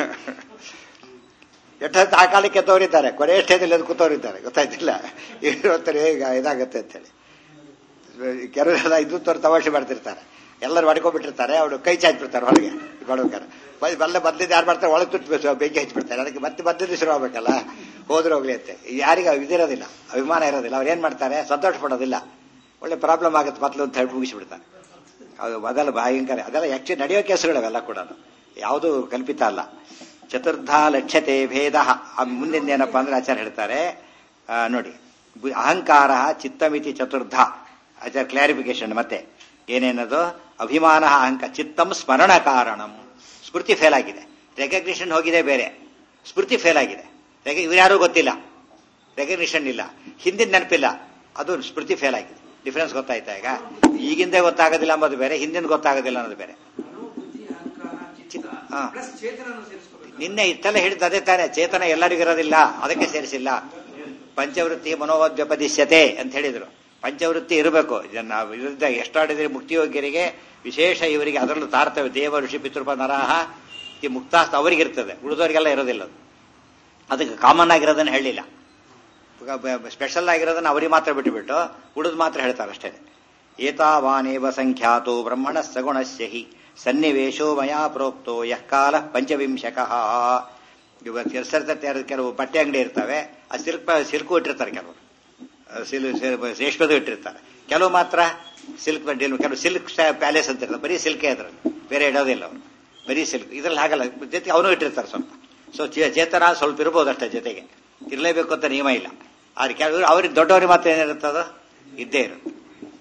ಎಷ್ಟೊತ್ತು ಆ ಕಾಲಕ್ಕೆ ತೋರಿದ್ದಾರೆ ಕೊನೆ ಸ್ಟೇಜಲ್ಲಿ ಅದು ಕೂತವರಿದ್ದಾರೆ ಗೊತ್ತಾಯ್ತಿಲ್ಲ ಇವತ್ತರ ಈಗ ಇದಾಗುತ್ತೆ ಅಂತೇಳಿ ಕೆಲವರೆಲ್ಲ ಇದು ತೋರು ತಮಾಷೆ ಮಾಡ್ತಿರ್ತಾರೆ ಎಲ್ಲರೂ ಹೊಡ್ಕೊಂಡ್ಬಿಟ್ಟಿರ್ತಾರೆ ಅವರು ಕೈ ಚಾಚ್ಬಿಡ್ತಾರೆ ಹೊರಗೆ ಕೊಡ್ಬೇಕಾರೆ ಬಲ್ಲ ಬದ್ಲಿದ್ದು ಯಾರು ಮಾಡ್ತಾರೆ ಒಳಗೆ ತುಟ್ಟು ಬೆಂಕಿ ಹಚ್ಬಿಡ್ತಾರೆ ಅದಕ್ಕೆ ಮತ್ತೆ ಬದ್ಲಿದ್ದು ಶುರು ಆಗ್ಬೇಕಲ್ಲ ಹೋದ್ರೆ ಹೋಗ್ಲಿ ಅಂತೆ ಯಾರಿಗೂ ಇದಿರೋದಿಲ್ಲ ಅಭಿಮಾನ ಇರೋದಿಲ್ಲ ಅವ್ರು ಏನ್ ಮಾಡ್ತಾರೆ ಸಂತೋಷ ಪಡೋದಿಲ್ಲ ಒಳ್ಳೆ ಪ್ರಾಬ್ಲಮ್ ಆಗುತ್ತೆ ಮತ್ಲು ಅಂತ ಹೇಳಿ ಮುಗಿಸ್ಬಿಡ್ತಾರೆ ಅದು ಅದೆಲ್ಲ ಭಯಂಕರ ಅದೆಲ್ಲ ಆಕ್ಚುಲಿ ನಡೆಯೋ ಕೇಸುಗಳವೆಲ್ಲ ಕೂಡ ಯಾವುದು ಕಲ್ಪಿತ ಅಲ್ಲ ಚತುರ್ಧ ಲಕ್ಷ್ಯತೆ ಭೇದ ಆ ಮುಂದಿನ ಏನಪ್ಪಾ ಅಂದ್ರೆ ಆಚಾರ್ಯ ಹೇಳ್ತಾರೆ ಆ, ನೋಡಿ ಬು- ಅಹಂಕಾರ ಚಿತ್ತಮಿತಿ ಚತುರ್ಧ ಆಚಾರ್ಯ ಕ್ಲಾರಿಫಿಕೇಶನ್ ಮತ್ತೆ ಏನೇನದು ಅಭಿಮಾನ ಅಹಂಕ ಚಿತ್ತಂ ಸ್ಮರಣ ಕಾರಣಂ ಸ್ಮೃತಿ ಫೇಲ್ ಆಗಿದೆ ರೆಕಗ್ನಿಷನ್ ಹೋಗಿದೆ ಬೇರೆ ಸ್ಮೃತಿ ಫೇಲ್ ಆಗಿದೆ ರೆಕ- ಇವ್ರ್ಯಾರೂ ಗೊತ್ತಿಲ್ಲ ರೆಕಗ್ನಿಷನ್ ಇಲ್ಲ ಹಿಂದಿನ ನೆನಪಿಲ್ಲ ಅದು ಸ್ಮೃತಿ ಫೇಲ್ ಆಗಿದೆ ಡಿಫರೆನ್ಸ್ ಗೊತ್ತಾಯ್ತಾ ಈಗ ಈಗಿಂದೇ ಗೊತ್ತಾಗೋದಿಲ್ಲ ಅಂಬೋದು ಬೇರೆ ಹಿಂದಿನ ಗೊತ್ತಾಗೋದಿಲ್ಲ ಅನ್ನೋದು ಬೇರೆ ಬುದ್ಧಿ ಅಹಂಕಾರ ಚಿತ್ತ ಹಾ. ಪ್ಲಸ್ ಚೇತನನ್ನು ಸೇರಿಸ್ಕೋಬೇಕು ನಿನ್ನೆ ಇಷ್ಟೆಲ್ಲ ಹೇಳಿದ್ದು ಅದೇ ತಾನೆ ಚೇತನ ಎಲ್ಲರಿಗೂ ಇರೋದಿಲ್ಲ ಅದಕ್ಕೆ ಸೇರಿಸಿಲ್ಲ ಪಂಚವೃತ್ತಿ ಮನೋವದ್ವ್ಯಪದಿಶ್ಯತೆ ಅಂತ ಹೇಳಿದ್ರು ಪಂಚವೃತ್ತಿ ಇರಬೇಕು ಇದನ್ನ ವಿರುದ್ಧ ಎಷ್ಟಾಡಿದ್ರೆ ಮುಕ್ತಿಯೋಗ್ಯರಿಗೆ ವಿಶೇಷ ಇವರಿಗೆ ಅದರಲ್ಲೂ ತಾರ್ತವ್ಯ ದೇವ ಋಷಿ ಪಿತೃಪ ನರಾಹ ಈ ಮುಕ್ತಾಸ್ತ ಅವರಿಗಿರ್ತದೆ ಉಳಿದವರಿಗೆಲ್ಲ ಇರೋದಿಲ್ಲ ಅದು ಅದಕ್ಕೆ ಕಾಮನ್ ಆಗಿರೋದನ್ನ ಹೇಳಿಲ್ಲ ಸ್ಪೆಷಲ್ ಆಗಿರೋದನ್ನ ಅವರಿಗೆ ಮಾತ್ರ ಬಿಟ್ಟುಬಿಟ್ಟು ಉಳಿದು ಮಾತ್ರ ಹೇಳ್ತಾರೆ ಅಷ್ಟೇ ಏತಾವಾನೇವ ಸಂಖ್ಯಾತೋ ಬ್ರಹ್ಮಣ ಸಗುಣಸ್ಯ ಹಿ ಸನ್ನಿವೇಶೋ ಮಯಾ ಪ್ರೋಕ್ತೋ ಯಃ ಕಾಲ ಪಂಚವಿಂಶಕಃ ಇವತ್ತು ಕೆಲಸ ಕೆಲವು ಬಟ್ಟೆ ಅಂಗಡಿ ಇರ್ತವೆ ಆ ಸಿಲ್ಕ್ ಸಿಲ್ಕು ಇಟ್ಟಿರ್ತಾರೆ ಕೆಲವರು ಸಿಲ್ ರೇಷ್ಮೆದು ಇಟ್ಟಿರ್ತಾರೆ ಕೆಲವು ಮಾತ್ರ ಸಿಲ್ಕ್ ಡೀಲ್ ಕೆಲವು ಸಿಲ್ಕ್ ಪ್ಯಾಲೇಸ್ ಅಂತ ಇರ್ತಾರೆ ಬರೀ ಸಿಲ್ಕೇ ಅದ್ರಲ್ಲಿ ಬೇರೆ ಇಡೋದಿಲ್ಲ ಅವರು ಬರೀ ಸಿಲ್ಕ್ ಇದ್ರಲ್ಲಿ ಹಾಗಲ್ಲ ಜೊತೆಗೆ ಅವನು ಇಟ್ಟಿರ್ತಾರೆ ಸ್ವಲ್ಪ ಸೊ ಚೇತನ ಸ್ವಲ್ಪ ಇರ್ಬೋದು ಅಷ್ಟೇ ಜೊತೆಗೆ ಇರಲೇಬೇಕು ಅಂತ ನಿಯಮ ಇಲ್ಲ ಆದ್ರೆ ಕೆಲವರು ಅವ್ರಿಗೆ ದೊಡ್ಡವ್ರಿಗೆ ಮಾತ್ರ ಏನಿರುತ್ತದು ಇದ್ದೇ ಇರುತ್ತೆ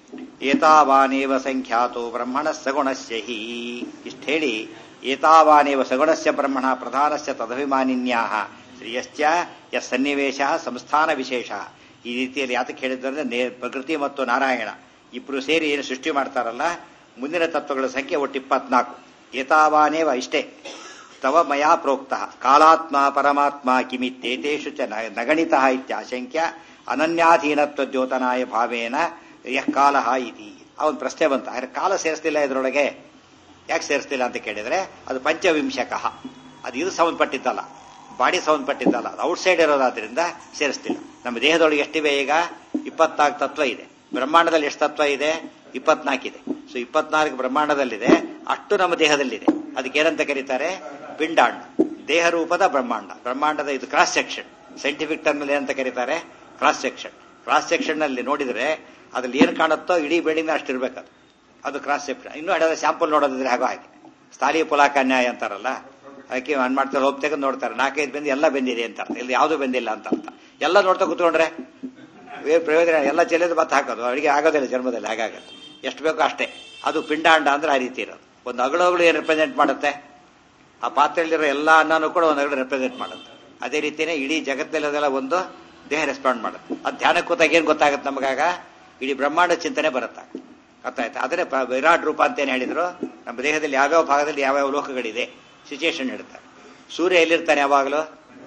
ಏತಾವಾನೇವ ಸಂಖ್ಯಾತೋ ಬ್ರಹ್ಮಣ ಸಗುಣಸ್ಯ ಹಿ ಇಷ್ಟು ಹೇಳಿ ಏತಾವಾನೇವ ಸಗುಣಸ್ಯ ಬ್ರಹ್ಮಣ ಪ್ರಧಾನಸ್ಯ ತದಭಿಮಾನಿನ್ಯಾ ಶ್ರೀಯಶ್ಚ ಯ ಸನ್ನಿವೇಶ ಸಂಸ್ಥಾನ ವಿಶೇಷ ಈ ರೀತಿಯಲ್ಲಿ ಯಾತಕ್ಕೆ ಹೇಳಿದ್ರೆ ನೇ- ಪ್ರಕೃತಿ ಮತ್ತು ನಾರಾಯಣ ಇಬ್ರು ಸೇರಿ ಏನು ಸೃಷ್ಟಿ ಮಾಡ್ತಾರಲ್ಲ ಮುಂದಿನ ತತ್ವಗಳ ಸಂಖ್ಯೆ ಒಟ್ಟು ಇಪ್ಪತ್ನಾಲ್ಕು ಏತಾವಾನೇವ ಇಷ್ಟೇ ತವ ಮಯಾ ಪ್ರೋಕ್ತ ಕಾಲಾತ್ಮ ಪರಮಾತ್ಮ ಕಿಮಿತ್ತೇತೇಷು ಚ ನ- ನಗಣಿತಃ ಇತ್ಯಾಶಂಕ್ಯ ಅನನ್ಯಾಧೀನತ್ವ ದ್ಯೋತನಾಯ ಭಾವೇನ ಯಃ ಕಾಲಃ ಇತಿ ಅವನ್ ಪ್ರಶ್ನೆ ಬಂತ ಹಾಗಾದ್ರೆ ಕಾಲ ಸೇರಿಸ್ತಿಲ್ಲ ಇದರೊಳಗೆ ಯಾಕೆ ಸೇರಿಸ್ತಿಲ್ಲ ಅಂತ ಕೇಳಿದ್ರೆ ಅದು ಪಂಚವಿಂಶಕಃ ಅದು ಇದು ಸಂಬಂಧಪಟ್ಟಿದ್ದಲ್ಲ ಬಾಡಿ ಸಂಬಂಧಪಟ್ಟಿದ್ದಲ್ಲ ಅದು ಔಟ್ಸೈಡ್ ಇರೋದಾದ್ರಿಂದ ಸೇರಿಸ್ತಿಲ್ಲ ನಮ್ಮ ದೇಹದೊಳಗೆ ಎಷ್ಟಿವೆ ಈಗ ಇಪ್ಪತ್ನಾಲ್ಕು ತತ್ವ ಇದೆ ಬ್ರಹ್ಮಾಂಡದಲ್ಲಿ ಎಷ್ಟು ತತ್ವ ಇದೆ ಇಪ್ಪತ್ನಾಲ್ಕಿದೆ ಸೊ ಇಪ್ಪತ್ನಾಲ್ಕು ಬ್ರಹ್ಮಾಂಡದಲ್ಲಿದೆ ಅಷ್ಟು ನಮ್ಮ ದೇಹದಲ್ಲಿದೆ ಅದಕ್ಕೆ ಏನಂತ ಕರೀತಾರೆ ಪಿಂಡಾಂಡ ದೇಹ ರೂಪದ ಬ್ರಹ್ಮಾಂಡ ಬ್ರಹ್ಮಾಂಡದ ಇದು ಕ್ರಾಸ್ ಸೆಕ್ಷನ್ ಸೈಂಟಿಫಿಕ್ ಟರ್ಮ್ ಏನಂತ ಕರೀತಾರೆ ಕ್ರಾಸ್ ಸೆಕ್ಷನ್ ಕ್ರಾಸ್ ಸೆಕ್ಷನ್ ನಲ್ಲಿ ನೋಡಿದ್ರೆ ಅದ್ರಲ್ಲಿ ಏನು ಕಾಣುತ್ತೋ ಇಡೀ ಬೆಳ್ಳಿನ ಅಷ್ಟಿರ್ಬೇಕದು ಅದು ಕ್ರಾಸ್ ಸೆಕ್ಷನ್ ಇನ್ನೂ ಹಳೆದ ಸ್ಯಾಂಪಲ್ ನೋಡೋದಿದ್ರೆ ಹಾಗೋ ಹಾಗೆ ಸ್ಥಳೀಯ ಪುಲಾಕನ್ಯಾಯ ಅಂತಾರಲ್ಲ ಅದಕ್ಕೆ ಅನ್ ಮಾಡ್ತಾರೆ ಹೋಗಿ ತೆಗೆದು ನೋಡ್ತಾರೆ ನಾಲ್ಕೈದು ಬೆಂದು ಎಲ್ಲ ಬೆಂದಿದೆ ಅಂತ ಅರ್ಥ ಇಲ್ಲಿ ಯಾವುದು ಬೆಂದಿಲ್ಲ ಅಂತ ಅರ್ಥ ಎಲ್ಲ ನೋಡ್ತಾ ಕೂತ್ಕೊಂಡ್ರೆ ವೇ- ಪ್ರಯೋಜನ ಎಲ್ಲ ಚೆಲ್ಲೋದು ಮತ್ತೆ ಹಾಕೋದು ಅಡಿಗೆ ಆಗೋದಿಲ್ಲ ಜನ್ಮದಲ್ಲಿ ಹಾಗಾಗತ್ತೆ ಎಷ್ಟು ಬೇಕೋ ಅಷ್ಟೇ ಅದು ಪಿಂಡಾಂಡ ಅಂದ್ರೆ ಆ ರೀತಿ ಇರೋದು ಒಂದು ಅಗಳು ಅಗಳು ಏನು ರೆಪ್ರೆಸೆಂಟ್ ಮಾಡುತ್ತೆ ಆ ಪಾತ್ರೆಯಲ್ಲಿರೋ ಎಲ್ಲ ಅನ್ನನೂ ಕೂಡ ಒಂದು ಅಗಳು ರೆಪ್ರೆಸೆಂಟ್ ಮಾಡುತ್ತೆ ಅದೇ ರೀತಿಯೇ ಇಡೀ ಜಗತ್ತಲ್ಲಿರೋದೆಲ್ಲ ಒಂದು ದೇಹ ರೆಸ್ಪಾಂಡ್ ಮಾಡುತ್ತೆ ಅದು ಧ್ಯಾನ ಕೂತಾಗ ಏನು ಗೊತ್ತಾಗುತ್ತೆ ನಮಗಾಗ ಇಡೀ ಬ್ರಹ್ಮಾಂಡ ಚಿಂತನೆ ಬರುತ್ತೆ ಗೊತ್ತಾಯ್ತು ಆದರೆ ಪ- ವಿರಾಟ್ ರೂಪ ಅಂತ ಏನು ಹೇಳಿದ್ರು ನಮ್ಮ ದೇಹದಲ್ಲಿ ಯಾವ್ಯಾವ ಭಾಗದಲ್ಲಿ ಯಾವ್ಯಾವ ಲೋಕಗಳಿದೆ ಸಿಚುಯೇಷನ್ ಹೇಳ್ತಾರೆ ಸೂರ್ಯ ಎಲ್ಲಿರ್ತಾನೆ ಯಾವಾಗಲೂ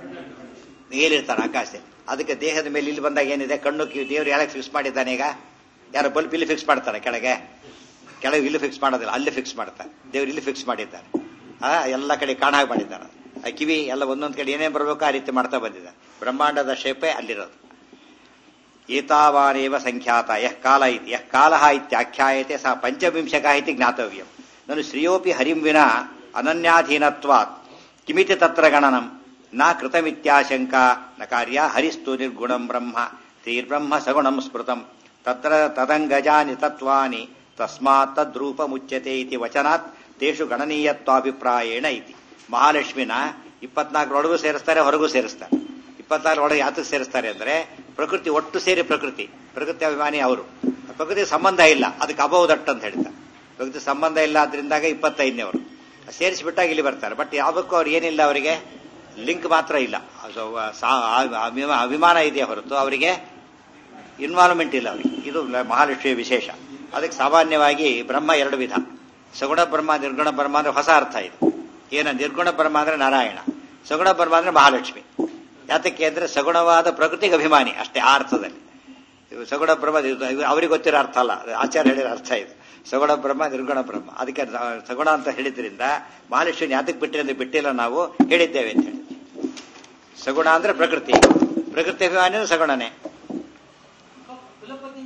ಮೇಲಿರ್ತಾನೆ ಆಕಾಶದಲ್ಲಿ ಅದಕ್ಕೆ ದೇಹದ ಮೇಲೆ ಇಲ್ಲಿ ಬಂದಾಗ ಏನಿದೆ ಕಣ್ಣು ಕಿವಿ ದೇವ್ರು ಯಾರಿಗೆ ಫಿಕ್ಸ್ ಮಾಡಿದ್ದಾನೆ ಈಗ ಯಾರು ಬಲ್ಬ್ ಇಲ್ಲಿ ಫಿಕ್ಸ್ ಮಾಡ್ತಾರೆ ಕೆಳಗೆ ಕೆಳಗೆ ಇಲ್ಲಿ ಫಿಕ್ಸ್ ಮಾಡೋದಿಲ್ಲ ಅಲ್ಲಿ ಫಿಕ್ಸ್ ಮಾಡ್ತಾರೆ ದೇವ್ರು ಇಲ್ಲಿ ಫಿಕ್ಸ್ ಮಾಡಿದ್ದಾರೆ ಆ ಎಲ್ಲ ಕಡೆ ಕಾಣಾಗ ಮಾಡಿದ್ದಾರೆ ಆ ಕಿವಿ ಎಲ್ಲ ಒಂದೊಂದು ಕಡೆ ಏನೇನು ಬರಬೇಕು ಆ ರೀತಿ ಮಾಡ್ತಾ ಬಂದಿದ್ದಾರೆ ಬ್ರಹ್ಮಾಂಡದ ಶೇಪೇ ಅಲ್ಲಿರೋದು ಏತಾವಾನೇವ ಸಂಖ್ಯಾತ ಯಃ ಕಾಲ ಇತಿ ಯಃ ಕಾಲ ಇತ್ಯಾಖ್ಯಾಯತೆ ಸಹ ಪಂಚವಿಂಶಕ ಇತಿ ಜ್ಞಾತವ್ಯಂ ನಾನು ಶ್ರೇಯೋಪಿ ಹರಿಂ ವಿನ ಅನನ್ಯಾಧೀನತ್ವಾತ್ ಕಿಮಿತಿ ತತ್ರ ಗಣನಂ ನ ಕೃತಮಿತ್ಯಾಶಂಕಾ ನ ಕಾರ್ಯ ಹರಿಸ್ತು ನಿರ್ಗುಣಂ ಬ್ರಹ್ಮ ತೀರ್ಬ್ರಹ್ಮ ಸಗುಣಂ ಸ್ಮೃತಂ ತತ್ರ ತದಂಗಜಾನಿ ತತ್ವಾನಿ ತಸ್ಮಾತ್ ತದ್ರೂಪ ಮುಚ್ಯತೆ ಇತಿ ವಚನಾತ್ ತೇಷು ಗಣನೀಯತ್ವಾಭಿಪ್ರಾಯೇಣ ಐತಿ ಮಹಾಲಕ್ಷ್ಮಿನ ಇಪ್ಪತ್ನಾಲ್ಕರೊಳಗೂ ಸೇರಿಸ್ತಾರೆ ಹೊರಗೂ ಸೇರಿಸ್ತಾರೆ ಇಪ್ಪತ್ನಾಲ್ಕರೊಳಗೆ ಯಾತಕ್ಕೆ ಸೇರಿಸ್ತಾರೆ ಅಂದ್ರೆ ಪ್ರಕೃತಿ ಒಟ್ಟು ಸೇರಿ ಪ್ರಕೃತಿ ಪ್ರಕೃತಿ ಅಭಿಮಾನಿ ಅವರು ಪ್ರಕೃತಿ ಸಂಬಂಧ ಇಲ್ಲ ಅದಕ್ಕೆ ಅಬೌ ದಟ್ ಅಂತ ಹೇಳ್ತಾರೆ ಪ್ರಕೃತಿ ಸಂಬಂಧ ಇಲ್ಲ ಆದ್ರಿಂದಾಗ ಇಪ್ಪತ್ತೈದನೇವರು ಸೇರಿಸಿಬಿಟ್ಟಾಗ ಇಲ್ಲಿ ಬರ್ತಾರೆ ಬಟ್ ಯಾವುದಕ್ಕೂ ಅವ್ರು ಏನಿಲ್ಲ ಅವರಿಗೆ ಲಿಂಕ್ ಮಾತ್ರ ಇಲ್ಲ ಸೊ, ಸಾ- ಅಭಿಮಾ- ಅಭಿಮಾನ ಇದೆಯಾ ಹೊರತು ಅವರಿಗೆ ಇನ್ವಾಲ್ವ್ಮೆಂಟ್ ಇಲ್ಲ ಅವರಿಗೆ ಇದು ಮಹಾಲಕ್ಷ್ಮಿಯ ವಿಶೇಷ ಅದಕ್ಕೆ ಸಾಮಾನ್ಯವಾಗಿ ಬ್ರಹ್ಮ ಎರಡು ವಿಧ ಸಗುಣ ಬ್ರಹ್ಮ ನಿರ್ಗುಣ ಬ್ರಹ್ಮ ಅಂದ್ರೆ ಹೊಸ ಅರ್ಥ ಇದು ಏನ ನಿರ್ಗುಣ ಬ್ರಹ್ಮ ಅಂದ್ರೆ ನಾರಾಯಣ ಸಗುಣ ಬ್ರಹ್ಮ ಅಂದ್ರೆ ಮಹಾಲಕ್ಷ್ಮಿ ಯಾತಕ್ಕೆ ಅಂದ್ರೆ ಸಗುಣವಾದ ಪ್ರಕೃತಿಗೆ ಅಭಿಮಾನಿ ಅಷ್ಟೇ ಆ ಅರ್ಥದಲ್ಲಿ ಇವು ಸಗುಣ ಬ್ರಹ್ಮ ಇದು- ಇದು ಅವರಿಗೆ ಗೊತ್ತಿರೋ ಅರ್ಥ ಅಲ್ಲ ಅದು ಆಚಾರ್ಯ ಹೇಳಿರೋ ಅರ್ಥ ಇದು ಸಗುಣ ಬ್ರಹ್ಮ ನಿರ್ಗುಣ ಬ್ರಹ್ಮ ಅದಕ್ಕೆ ಸ- ಸಗುಣ ಅಂತ ಹೇಳಿದ್ರಿಂದ ಮಹಾಲಕ್ಷ್ಮಿ ಯಾತಕ್ಕೆ ಬಿಟ್ಟಿರಿ ಅಂದ್ರೆ ಬಿಟ್ಟಿಲ್ಲ ನಾವು ಹೇಳಿದ್ದೇವೆ ಅಂತ ಹೇಳಿ ಸಗುಣ ಅಂದ್ರೆ ಪ್ರಕೃತಿ ಪ್ರಕೃತಿ ಅಭಿಮಾನಿ ಅಂದ್ರೆ ಸಗುಣನೇ ಕುಲಪತಿ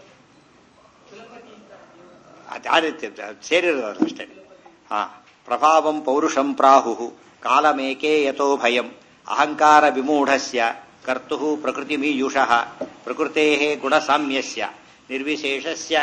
ಕುಲಪತಿ ಅಂತ ಅದು ಆ ರೀತಿ ಸೇರಿರೋದು ಅಷ್ಟೇ ಹಾ ಪ್ರಭಾವಂ ಪೌರುಷಂ ಪ್ರಾಹು ಕಾಲಮೇಕೆ ಯಥೋ ಭಯಂ ಅಹಂಕಾರ ವಿಮೂಢಸ್ಯ ಕರ್ತು ಪ್ರಕೃತಿ ಮೀಯುಷಃ ಪ್ರಕೃತೆ ಗುಣಸಾಮ್ಯಸ್ಯ ನಿರ್ವಿಶೇಷಸ್ಯ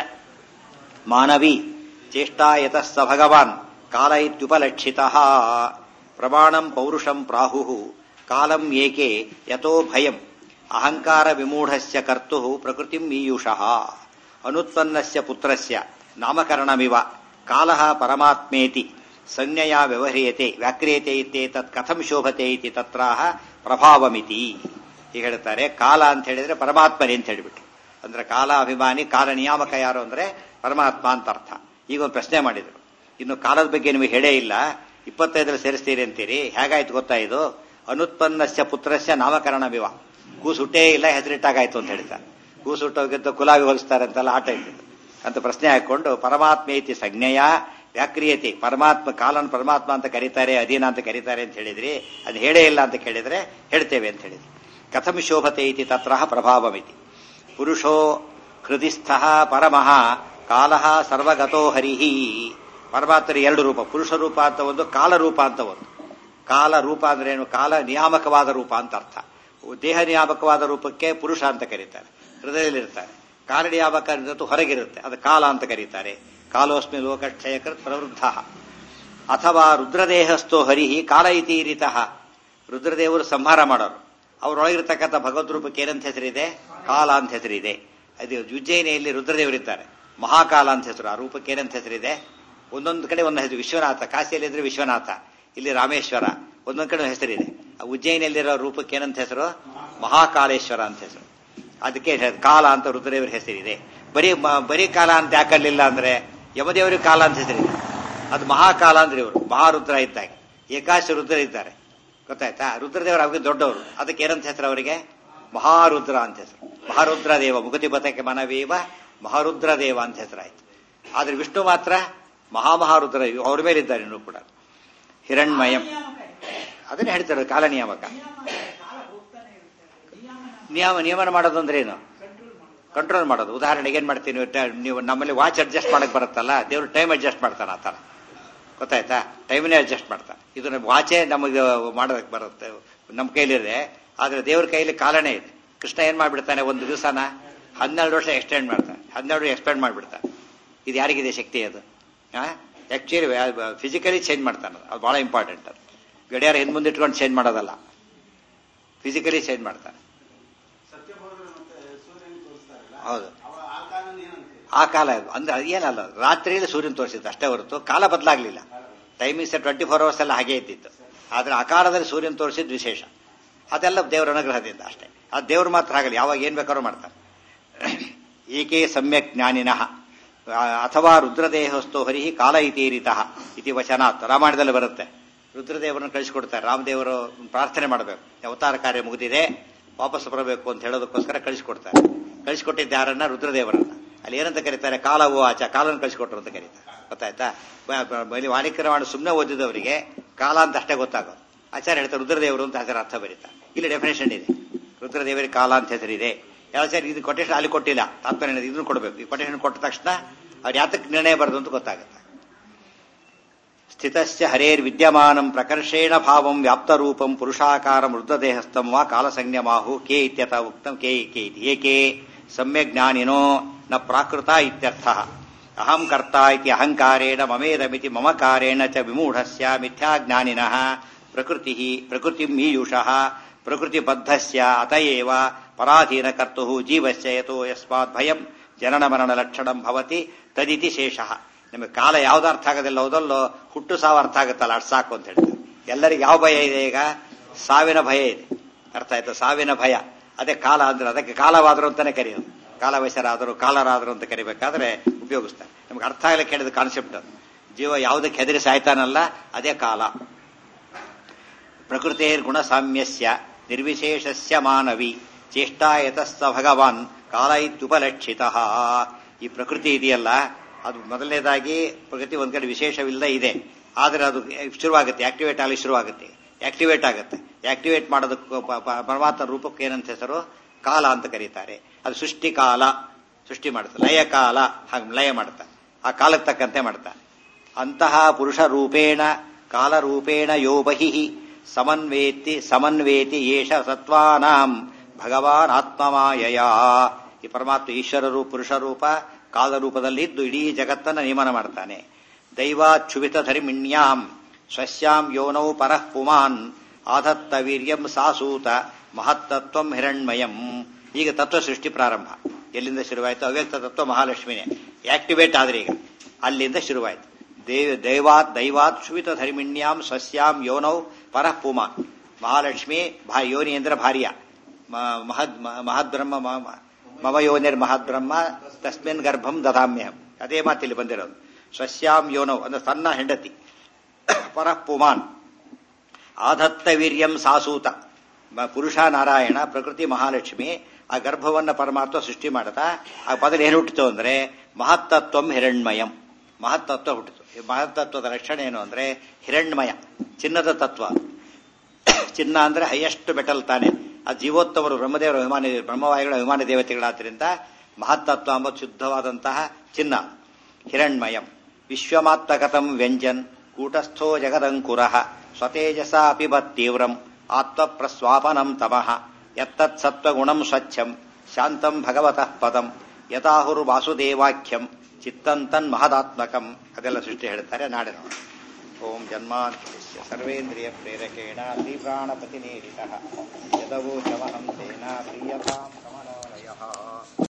ಮಾನವಿ ಚೇಷ್ಟಾಯತಃ ಸ ಭಗವಾನ್ ಕಾಲ ಇತ್ಯುಪಲಕ್ಷಿತಃ ಪ್ರಮಾಣಂ ಪೌರುಷಂ ಪ್ರಾಹು ಕಾಲಂ ಏಕೆ ಯಥೋ ಭಯಂ ಅಹಂಕಾರ ವಿಮೂಢಸ್ಯ ಕರ್ತು ಪ್ರಕೃತಿ ಮೀಯುಷಃ ಅನುತ್ಪನ್ನಸ್ಯ ಪುತ್ರಸ್ಯ ನಾಮಕರಣಮಿವ ಕಾಲಃ ಪರಮಾತ್ಮೇತಿ ಸಂಜ್ಞೆಯ ವ್ಯವಹ್ರಿಯತೆ ವ್ಯಾಕ್ರಿಯತೆ ಇತ್ಯೇತತ್ ಕಥಂ ಶೋಭತೆ ಇತಿ ತತ್ರಾಹ ಪ್ರಭಾವಮಿತಿ ಈಗ ಹೇಳ್ತಾರೆ ಕಾಲ ಅಂತ ಹೇಳಿದ್ರೆ ಪರಮಾತ್ಮನೇ ಅಂತ ಹೇಳಿಬಿಟ್ಟು ಅಂದ್ರೆ ಕಾಲ ಅಭಿಮಾನಿ ಕಾಲ ನಿಯಾಮಕ ಯಾರು ಅಂದ್ರೆ ಪರಮಾತ್ಮ ಅಂತ ಅರ್ಥ ಈಗ ಒಂದು ಪ್ರಶ್ನೆ ಮಾಡಿದ್ರು ಇನ್ನು ಕಾಲದ ಬಗ್ಗೆ ನಿಮಗೆ ಹೇಳೇ ಇಲ್ಲ ಇಪ್ಪತ್ತೈದರಲ್ಲಿ ಸೇರಿಸ್ತೀರಿ ಅಂತೀರಿ ಹೇಗಾಯ್ತು ಗೊತ್ತಾ ಇದು ಅನುತ್ಪನ್ನಸ್ಯ ಪುತ್ರಸ್ಯ ನಾಮಕರಣವಿವ ಕೂಸುಟ್ಟೇ ಇಲ್ಲ ಹೆಸರಿಟ್ಟಾಗಾಯ್ತು ಅಂತ ಹೇಳ್ತಾರೆ ಕೂಸುಟ್ಟೋಗಿದ್ದ ಕುಲಾವಿ ಹೋಲಿಸ್ತಾರೆ ಅಂತೆಲ್ಲ ಆಟ ಇಟ್ಟಿದ್ದು ಅಂತ ಪ್ರಶ್ನೆ ಹಾಕೊಂಡು ಪರಮಾತ್ಮ ಐತಿ ಸಂಜ್ಞೆಯ ವ್ಯಾಕ್ರಿಯತೆ ಪರಮಾತ್ಮ ಕಾಲನ್ ಪರಮಾತ್ಮ ಅಂತ ಕರೀತಾರೆ ಅಧೀನ ಅಂತ ಕರೀತಾರೆ ಅಂತ ಹೇಳಿದ್ರಿ ಅದು ಹೇಳೇ ಇಲ್ಲ ಅಂತ ಕೇಳಿದ್ರೆ ಹೇಳ್ತೇವೆ ಅಂತ ಹೇಳಿದ್ರಿ ಕಥಂ ಶೋಭತೆ ಇತಿ ತತ್ರ ಪ್ರಭಾವಮಿತಿ ಪುರುಷೋ ಹೃದಿಸ್ಥ ಪರಮಃ ಕಾಲಃ ಸರ್ವಗತೋ ಹರಿಹಿ ಪರಮಾತ್ಮರ ಎರಡು ರೂಪ ಪುರುಷ ರೂಪ ಅಂತ ಒಂದು ಕಾಲ ರೂಪ ಅಂತ ಒಂದು ಕಾಲ ರೂಪ ಅಂದ್ರೆ ಏನು ಕಾಲ ನಿಯಾಮಕವಾದ ರೂಪ ಅಂತ ಅರ್ಥ ದೇಹ ನಿಯಾಮಕವಾದ ರೂಪಕ್ಕೆ ಪುರುಷ ಅಂತ ಕರೀತಾರೆ ಹೃದಯದಲ್ಲಿರ್ತಾರೆ ಕಾಲ ನಿಯಾಮಕ ಅನ್ನೋದು ಹೊರಗಿರುತ್ತೆ ಅದು ಕಾಲ ಅಂತ ಕರೀತಾರೆ ಕಾಲೋಸ್ಮಿ ಲೋಕಕ್ಷಯಕೃತ್ ಪ್ರವೃದ್ಧ ಅಥವಾ ರುದ್ರದೇಹಸ್ಥೋ ಹರಿಹಿ ಕಾಲ ಇತಿ ರೀತಃ ರುದ್ರದೇವರು ಸಂಹಾರ ಮಾಡೋರು ಅವರೊಳಗಿರ್ತಕ್ಕಂಥ ಭಗವದ್ ರೂಪಕ್ಕೆ ಏನಂತ ಹೆಸರಿದೆ ಕಾಲ ಅಂತ ಹೆಸರಿದೆ ಅದು ಉಜ್ಜಯಿನಿಯಲ್ಲಿ ರುದ್ರದೇವರಿದ್ದಾರೆ ಮಹಾಕಾಲ ಅಂತ ಹೆಸರು ಆ ರೂಪಕ್ಕೆ ಏನಂತ ಹೆಸರಿದೆ ಒಂದೊಂದು ಕಡೆ ಒಂದು ಹೆಸರು ವಿಶ್ವನಾಥ ಕಾಶಿಯಲ್ಲಿ ಇದ್ರೆ ವಿಶ್ವನಾಥ ಇಲ್ಲಿ ರಾಮೇಶ್ವರ ಒಂದೊಂದು ಕಡೆ ಒಂದು ಹೆಸರಿದೆ ಆ ಉಜ್ಜಯಿನಿಯಲ್ಲಿರೋ ರೂಪಕ್ಕೆ ಏನಂತ ಹೆಸರು ಮಹಾಕಾಳೇಶ್ವರ ಅಂತ ಹೆಸರು ಅದಕ್ಕೆ ಹೆ- ಕಾಲ ಅಂತ ರುದ್ರದೇವರ ಹೆಸರಿದೆ ಬರೀ ಮ- ಬರೀ ಕಾಲ ಅಂತ ಯಾಕಲ್ಲಿಲ್ಲ ಅಂದ್ರೆ ಯಮದೇವರಿಗೆ ಕಾಲ ಅಂತ ಹೆಸರಿದೆ ಅದು ಮಹಾಕಾಲ ಅಂದ್ರೆ ಇವರು ಮಹಾರುದ್ರ ಇದ್ದಾಗ ಏಕಾಶ ರುದ್ರ ಇದ್ದಾರೆ ಗೊತ್ತಾಯ್ತಾ ರುದ್ರದೇವರು ಅವ್ರಿಗೆ ದೊಡ್ಡವರು ಅದಕ್ಕೆ ಏನಂತ ಹೆಸರು ಅವರಿಗೆ ಮಹಾರುದ್ರ ಅಂತ ಹೆಸರು ಮಹಾರುದ್ರ ದೇವ ಮುಗತಿ ಬತಕ್ಕೆ ಮನವೀವ ಮಹಾರುದ್ರ ದೇವ ಅಂತ ಹೆಸರಾಯ್ತು ಆದ್ರೆ ವಿಷ್ಣು ಮಾತ್ರ ಮಹಾಮಹಾರುದ್ರ ಅವ್ರ ಮೇಲಿದ್ದಾರೆ ಇನ್ನೂ ಕೂಡ ಹಿರಣ್ಮಯಂ ಅದನ್ನೇ ಹೇಳ್ತಾರೆ ಕಾಲ ನಿಯಾಮಕ ನಿಯಮ ನಿಯಮನ ಮಾಡೋದು ಅಂದ್ರೆ ಏನು ಕಂಟ್ರೋಲ್ ಮಾಡೋದು ಉದಾಹರಣೆಗೆ ಏನ್ ಮಾಡ್ತೀನಿ ಟ- ನೀವು ನಮ್ಮಲ್ಲಿ ವಾಚ್ ಅಡ್ಜಸ್ಟ್ ಮಾಡಕ್ ಬರುತ್ತಲ್ಲ ದೇವ್ರು ಟೈಮ್ ಅಡ್ಜಸ್ಟ್ ಮಾಡ್ತಾನೆ ಆ ಥರ ಗೊತ್ತಾಯ್ತಾ ಟೈಮ್ನೇ ಅಡ್ಜಸ್ಟ್ ಮಾಡ್ತಾನೆ ಇದು ನಮ್ಮ ವಾಚೇ ನಮಗೆ ಮಾಡೋದಕ್ಕೆ ಬರುತ್ತೆ ನಮ್ಮ ಕೈಲಿದೆ ಆದ್ರೆ ದೇವ್ರ ಕೈಲಿ ಕಾಲನೇ ಇದೆ ಕೃಷ್ಣ ಏನ್ ಮಾಡ್ಬಿಡ್ತಾನೆ ಒಂದು ದಿವಸನ ಹನ್ನೆರಡು ವರ್ಷ ಎಕ್ಸ್ಟೆಂಡ್ ಮಾಡ್ತಾನೆ ಹನ್ನೆರಡು ಎಕ್ಸ್ಪೆಂಡ್ ಮಾಡ್ಬಿಡ್ತಾನೆ ಇದು ಯಾರಿಗಿದೆ ಶಕ್ತಿ ಅದು ಆಕ್ಚುಲಿ ಫಿಸಿಕಲಿ ಚೇಂಜ್ ಮಾಡ್ತಾನೆ ಅದು. ಅದು ಬಹಳ ಇಂಪಾರ್ಟೆಂಟ್ ಅದು ಗಡಿಯಾರ ಹಿಂದ್ ಮುಂದೆ ಇಟ್ಕೊಂಡು ಚೇಂಜ್ ಮಾಡೋದಲ್ಲ ಫಿಸಿಕಲಿ ಚೇಂಜ್ ಮಾಡ್ತಾನೆ ಹೌದು ಆ ಕಾಲ ಇದು ಅಂದ್ರೆ ಅದು ಏನಲ್ಲ ರಾತ್ರಿಯಲ್ಲಿ ಸೂರ್ಯನ ತೋರಿಸಿದ್ದು ಅಷ್ಟೇ ಹೊರತು ಕಾಲ ಬದಲಾಗ್ಲಿಲ್ಲ ಟೈಮಿಂಗ್ಸ್ ಟ್ವೆಂಟಿ ಫೋರ್ ಅವರ್ಸ್ ಎಲ್ಲ ಹಾಗೆ ಇದ್ದಿತ್ತು ಆದ್ರೆ ಆ ಕಾಲದಲ್ಲಿ ಸೂರ್ಯನ ತೋರಿಸಿದ್ದು ವಿಶೇಷ ಅದೆಲ್ಲ ದೇವರ ಅನುಗ್ರಹದಿಂದ ಅಷ್ಟೇ ಆ ದೇವ್ರು ಮಾತ್ರ ಆಗಲ್ಲ ಯಾವಾಗ ಏನ್ ಬೇಕಾದ್ರೂ ಮಾಡ್ತಾರೆ ಏಕೆ ಸಮ್ಯಕ್ ಜ್ಞಾನಿನಃ ಆ, ಅಥವಾ ರುದ್ರದೇಹಸ್ಥೋ ಹರಿ ಕಾಲ ಇತೀರಿತಃ ಇತಿ ವಚನಾತ್ ರಾಮಾಯಣದಲ್ಲಿ ಬರುತ್ತೆ ರುದ್ರದೇವರನ್ನು ಕಳಿಸಿಕೊಡ್ತಾರೆ ರಾಮದೇವರು ಪ್ರಾರ್ಥನೆ ಮಾಡಬೇಕು ಅವತಾರ ಕಾರ್ಯ ಮುಗಿದಿದೆ ವಾಪಸ್ ಬರಬೇಕು ಅಂತ ಹೇಳೋದಕ್ಕೋಸ್ಕರ ಕಳಿಸಿಕೊಡ್ತಾರೆ ಕಳಿಸಿಕೊಟ್ಟಿದ್ದ ಯಾರನ್ನ ರುದ್ರದೇವರನ್ನ ಅಲ್ಲಿ ಏನಂತ ಕರೀತಾರೆ ಕಾಲವು ಆಚ ಕಾಲನ ಕಳಿಸಿಕೊಟ್ರು ಅಂತ ಕರೀತಾರೆ ಗೊತ್ತಾಯ್ತಾ ಬ- ಬ- ಬಲಿ ವಾಣಿಕರವಾಣ ಸುಮ್ಮನೆ ಓದಿದವರಿಗೆ ಕಾಲ ಅಂತ ಅಷ್ಟೇ ಗೊತ್ತಾಗೋದು ಆಚಾರ್ಯ ಹೇಳ್ತಾರೆ ರುದ್ರದೇವರು ಅಂತ ಅದರ ಅರ್ಥ ಬರೀತಾರೆ ಇಲ್ಲಿ ಡೆಫಿನೇಷನ್ ಇದೆ ರುದ್ರದೇವರಿಗೆ ಕಾಲ ಅಂತ ಹೆಸರಿದೆ ಯಾವ ಸರಿ ಇದು ಕೊಟೇಶನ್ ಅಲ್ಲಿ ಕೊಟ್ಟಿಲ್ಲ ತಾತ್ಪರ್ಯ ಇದನ್ನು ಕೊಡಬೇಕು ಈ ಕೊಟೇಶನ್ ಕೊಟ್ಟ ತಕ್ಷಣ ಅವ್ರು ಯಾತಕ್ಕೆ ನಿರ್ಣಯ ಬರೋದು ಅಂತ ಗೊತ್ತಾಗುತ್ತೆ ಸ್ಥಿತಸ್ಯ ಹರೇರ್ ವಿದ್ಯಮಾನಂ ಪ್ರಕರ್ಷೇಣ ಭಾವಂ ವ್ಯಾಪ್ತರೂಪಂ ಪುರುಷಾಕಾರಂ ವೃದ್ಧದೇಹಸ್ಥಂ ವಾ ಕಾಲಸಂಜ್ಞಮಾಹು ಕೆ ಇತ್ಯತ ಉಕ್ತಂ ಕೆ ಕೆ ಇತಿ ಏಕೆ ಸಮ್ಯಕ್ ಜ್ಞಾನಿನೋ ನ ಪ್ರಾಕೃತ ಇತ್ಯರ್ಥ ಅಹಂ ಕರ್ತ ಇತಿ ಅಹಂಕಾರೇಣ ಮಮೇದಮಿತಿ ಮಮಕಾರೇಣ ಚ ವಿಮೂಢಸ್ಯ ಮಿಥ್ಯಾಜ್ಞಾನಿನಃ ಪ್ರಕೃತಿ ಪ್ರಕೃತಿ ಮೀಯುಷಃ ಪ್ರಕೃತಿಬದ್ಧಸ್ಯ ಅತಯೇವ ಪರಾಧೀನ ಕರ್ತು ಜೀವಸ್ಯ ಯತೋ ಯಸ್ಮಾತ್ ಭಯಂ ಜನನ ಮರಣ ಲಕ್ಷಣಂ ಭವತಿ ತದಿತಿ ಶೇಷಃ ನಿಮಗೆ ಕಾಲ ಯಾವ್ದು ಅರ್ಥ ಆಗೋದಿಲ್ಲ ಹೌದಲ್ಲೋ ಹುಟ್ಟು ಸಾವು ಅರ್ಥ ಆಗುತ್ತಲ್ಲ ಅಷ್ಟು ಸಾಕು ಅಂತ ಹೇಳ್ತಾರೆ ಎಲ್ಲರಿಗೆ ಯಾವ ಭಯ ಇದೆ ಈಗ ಸಾವಿನ ಭಯ ಇದೆ ಅರ್ಥ ಆಯ್ತು ಸಾವಿನ ಭಯ ಅದೇ ಕಾಲ ಅಂದ್ರೆ ಅದಕ್ಕೆ ಕಾಲವಾದರು ಅಂತಾನೆ ಕರೆಯೋದು ಕಾಲವಶರಾದರು ಕಾಲರಾದರು ಅಂತ ಕರಿಬೇಕಾದ್ರೆ ಉಪಯೋಗಿಸ್ತಾರೆ ನಮ್ಗೆ ಅರ್ಥ ಆಗಲಿಕ್ಕೆ ಹೇಳಿದ ಕಾನ್ಸೆಪ್ಟ್ ಅದು ಜೀವ ಯಾವುದಕ್ಕೆ ಹೆದರಿ ಸಾಯ್ತಾನಲ್ಲ ಅದೇ ಕಾಲ ಪ್ರಕೃತಿರ್ಗುಣ ಸಾಮ್ಯಸ್ಯ ನಿರ್ವಿಶೇಷಸ್ಯ ಮಾನವಿ ಚೇಷ್ಟಾಯತಸ್ಸ ಭಗವಾನ್ ಕಾಲ ಇತ್ಯುಪಲಕ್ಷಿತ ಈ ಪ್ರಕೃತಿ ಇದೆಯಲ್ಲ ಅದು ಮೊದಲನೇದಾಗಿ ಪ್ರಕೃತಿ ಒಂದ್ ಕಡೆ ವಿಶೇಷವಿಲ್ಲದೆ ಇದೆ ಆದರೆ ಅದು ಶುರುವಾಗುತ್ತೆ ಆಕ್ಟಿವೇಟ್ ಆಗಲಿ ಶುರುವಾಗುತ್ತೆ ಆಕ್ಟಿವೇಟ್ ಆಗುತ್ತೆ ಆಕ್ಟಿವೇಟ್ ಮಾಡೋದಕ್ಕೆ ಪ- ಪ- ಪರಮಾತ್ಮ ರೂಪಕ್ಕೆ ಏನಂತ ಹೆಸರು ಕಾಲ ಅಂತ ಕರೀತಾರೆ ಅದು ಸೃಷ್ಟಿ ಕಾಲ ಸೃಷ್ಟಿ ಮಾಡುತ್ತೆ ಲಯ ಕಾಲ ಹಾಗೆ ಲಯ ಮಾಡುತ್ತೆ ಆ ಕಾಲಕ್ಕೆ ತಕ್ಕಂತೆ ಮಾಡ್ತಾನೆ ಅಂತಹ ಪುರುಷ ರೂಪೇಣ ಕಾಲರೂಪೇಣ ಯೋ ಬಹಿಃ ಸಮನ್ವೇತಿ ಸಮನ್ವೇತಿ ಏಷ ಸತ್ವಾನಾಂ ಭಗವಾನ್ ಆತ್ಮಮಾಯಯ ಈ ಪರಮಾತ್ಮ ಈಶ್ವರರು ಪುರುಷ ರೂಪ ಕಾಲರೂಪದಲ್ಲಿ ಇದ್ದು ಇಡೀ ಜಗತ್ತನ್ನ ನಿಯಮನ ಮಾಡ್ತಾನೆ ದೈವಾಚ್ಛುವಿತ ಧರ್ಮಿಣ್ಯಾಂ ಸ್ವಸ್ಯಾಂ ಯೋನೌ ಪರಃ ಪುಮಾನ್ ಆಧತ್ತ ವೀರ್ಯಂ ಸಾಸೂತ ಮಹತ್ತತ್ವಂ ಹಿರಣ್ಮಯಂ ಈಗ ತತ್ವ ಸೃಷ್ಟಿ ಪ್ರಾರಂಭ ಎಲ್ಲಿಂದ ಶುರುವಾಯಿತು ಅವ್ಯಕ್ತ ತತ್ವ ಮಹಾಲಕ್ಷ್ಮಿನೇ ಆಕ್ಟಿವೇಟ್ ಆದ್ರೆ ಈಗ ಅಲ್ಲಿಂದ ಶುರುವಾಯಿತು ದೇವ ದೈವಾತ್ ದೈವಾತ್ ಶುವಿತ ಧರ್ಮಿಣ್ಯಾಂ ಸ್ವಸ್ಯಾಂ ಯೋನೌ ಪರಃ ಪುಮಾನ್ ಮಹಾಲಕ್ಷ್ಮಿ ಭಾ ಯೋನಿ ಅಂದ್ರೆ ಭಾರ್ಯ ಮ- ಮಹದ್ ಮ- ಮಹದ್ಬ್ರಹ್ಮ ಮ- ಮ- ಮಮ ಯೋನಿರ್ ಮಹದ್ಬ್ರಹ್ಮ ತಸ್ಮಿನ್ ಗರ್ಭಂ ದದಾಮ್ಯಹಂ ಅದೇ ಮಾತಿಲ್ಲಿ ಬಂದಿರೋದು ಸ್ವಸ್ಯಾಂ ಯೋನೌ ಅಂದ್ರೆ ತನ್ನ ಹೆಂಡತಿ ಪರಃ ಪುಮಾನ್ ಆಧತ್ತ ವೀರ್ಯಂ ಸಾಸೂತ ಮ- ಪುರುಷ ನಾರಾಯಣ ಪ್ರಕೃತಿ ಮಹಾಲಕ್ಷ್ಮಿ ಆ ಗರ್ಭವನ್ನ ಪರಮಾತ್ಮ ಸೃಷ್ಟಿ ಮಾಡ್ತಾ ಆ ಮೊದಲು ಏನು ಹುಟ್ಟಿತು ಅಂದ್ರೆ ಮಹತ್ತತ್ವಂ ಹಿರಣ್ಮಯಂ ಮಹತ್ತತ್ವ ಹುಟ್ಟಿತು ಈ ಮಹತ್ತತ್ವದ ಲಕ್ಷಣ ಏನು ಅಂದ್ರೆ ಹಿರಣ್ಮಯ ಚಿನ್ನದ ತತ್ವ ಚಿನ್ನ ಅಂದ್ರೆ ಹೈಯೆಸ್ಟ್ ಮೆಟಲ್ ತಾನೆ ಆ ಜೀವೋತ್ತಮರು ಬ್ರಹ್ಮದೇವರ ಅಭಿಮಾನಿ ಬ್ರಹ್ಮವಾಯುಗಳ ಅಭಿಮಾನಿ ದೇವತೆಗಳಾದ್ರಿಂದ ಮಹತ್ತತ್ವ ಎಂಬ ಶುದ್ಧವಾದಂತಹ ಚಿನ್ನ ಹಿರಣ್ಮಯಂ ವಿಶ್ವಮಾತ್ಮಕತಂ ವ್ಯಂಜನ್ ಕೂಟಸ್ಥೋ ಜಗದಂಕುರ ಸ್ವತೇಜಸ ಅಪಿಬತ್ ತೀವ್ರಂ ಆತ್ಮಪ್ರಸ್ವಾಪನಂ ತಮಃ ಯತ್ತತ್ ಸತ್ವಗುಣಂ ಸ್ವಚ್ಛಂ ಶಾಂತಂ ಭಗವತಃ ಪದಂ ಯಥಾಹುರು ವಾಸುದೇವಾಖ್ಯಂ ಚಿತ್ತಂತನ್ ಮಹದಾತ್ಮಕಂ ಅದೆಲ್ಲ ಸೃಷ್ಟಿ ಹೇಳ್ತಾರೆ ನಾಳೆ ನೋಡಿ ಓಂ ಜನ್ಮಾಂತರಿಸ್ಯ ಸರ್ವೇಂದ್ರಿಯ ಪ್ರೇರಕೇಣ ಶ್ರೀಪ್ರಾಣಪತಿನೇರಿತಃ ಯದವೋಚಮಹಂ ತೇನ ಪ್ರಿಯತಾಂ ಕಮಲಾಲಯಃ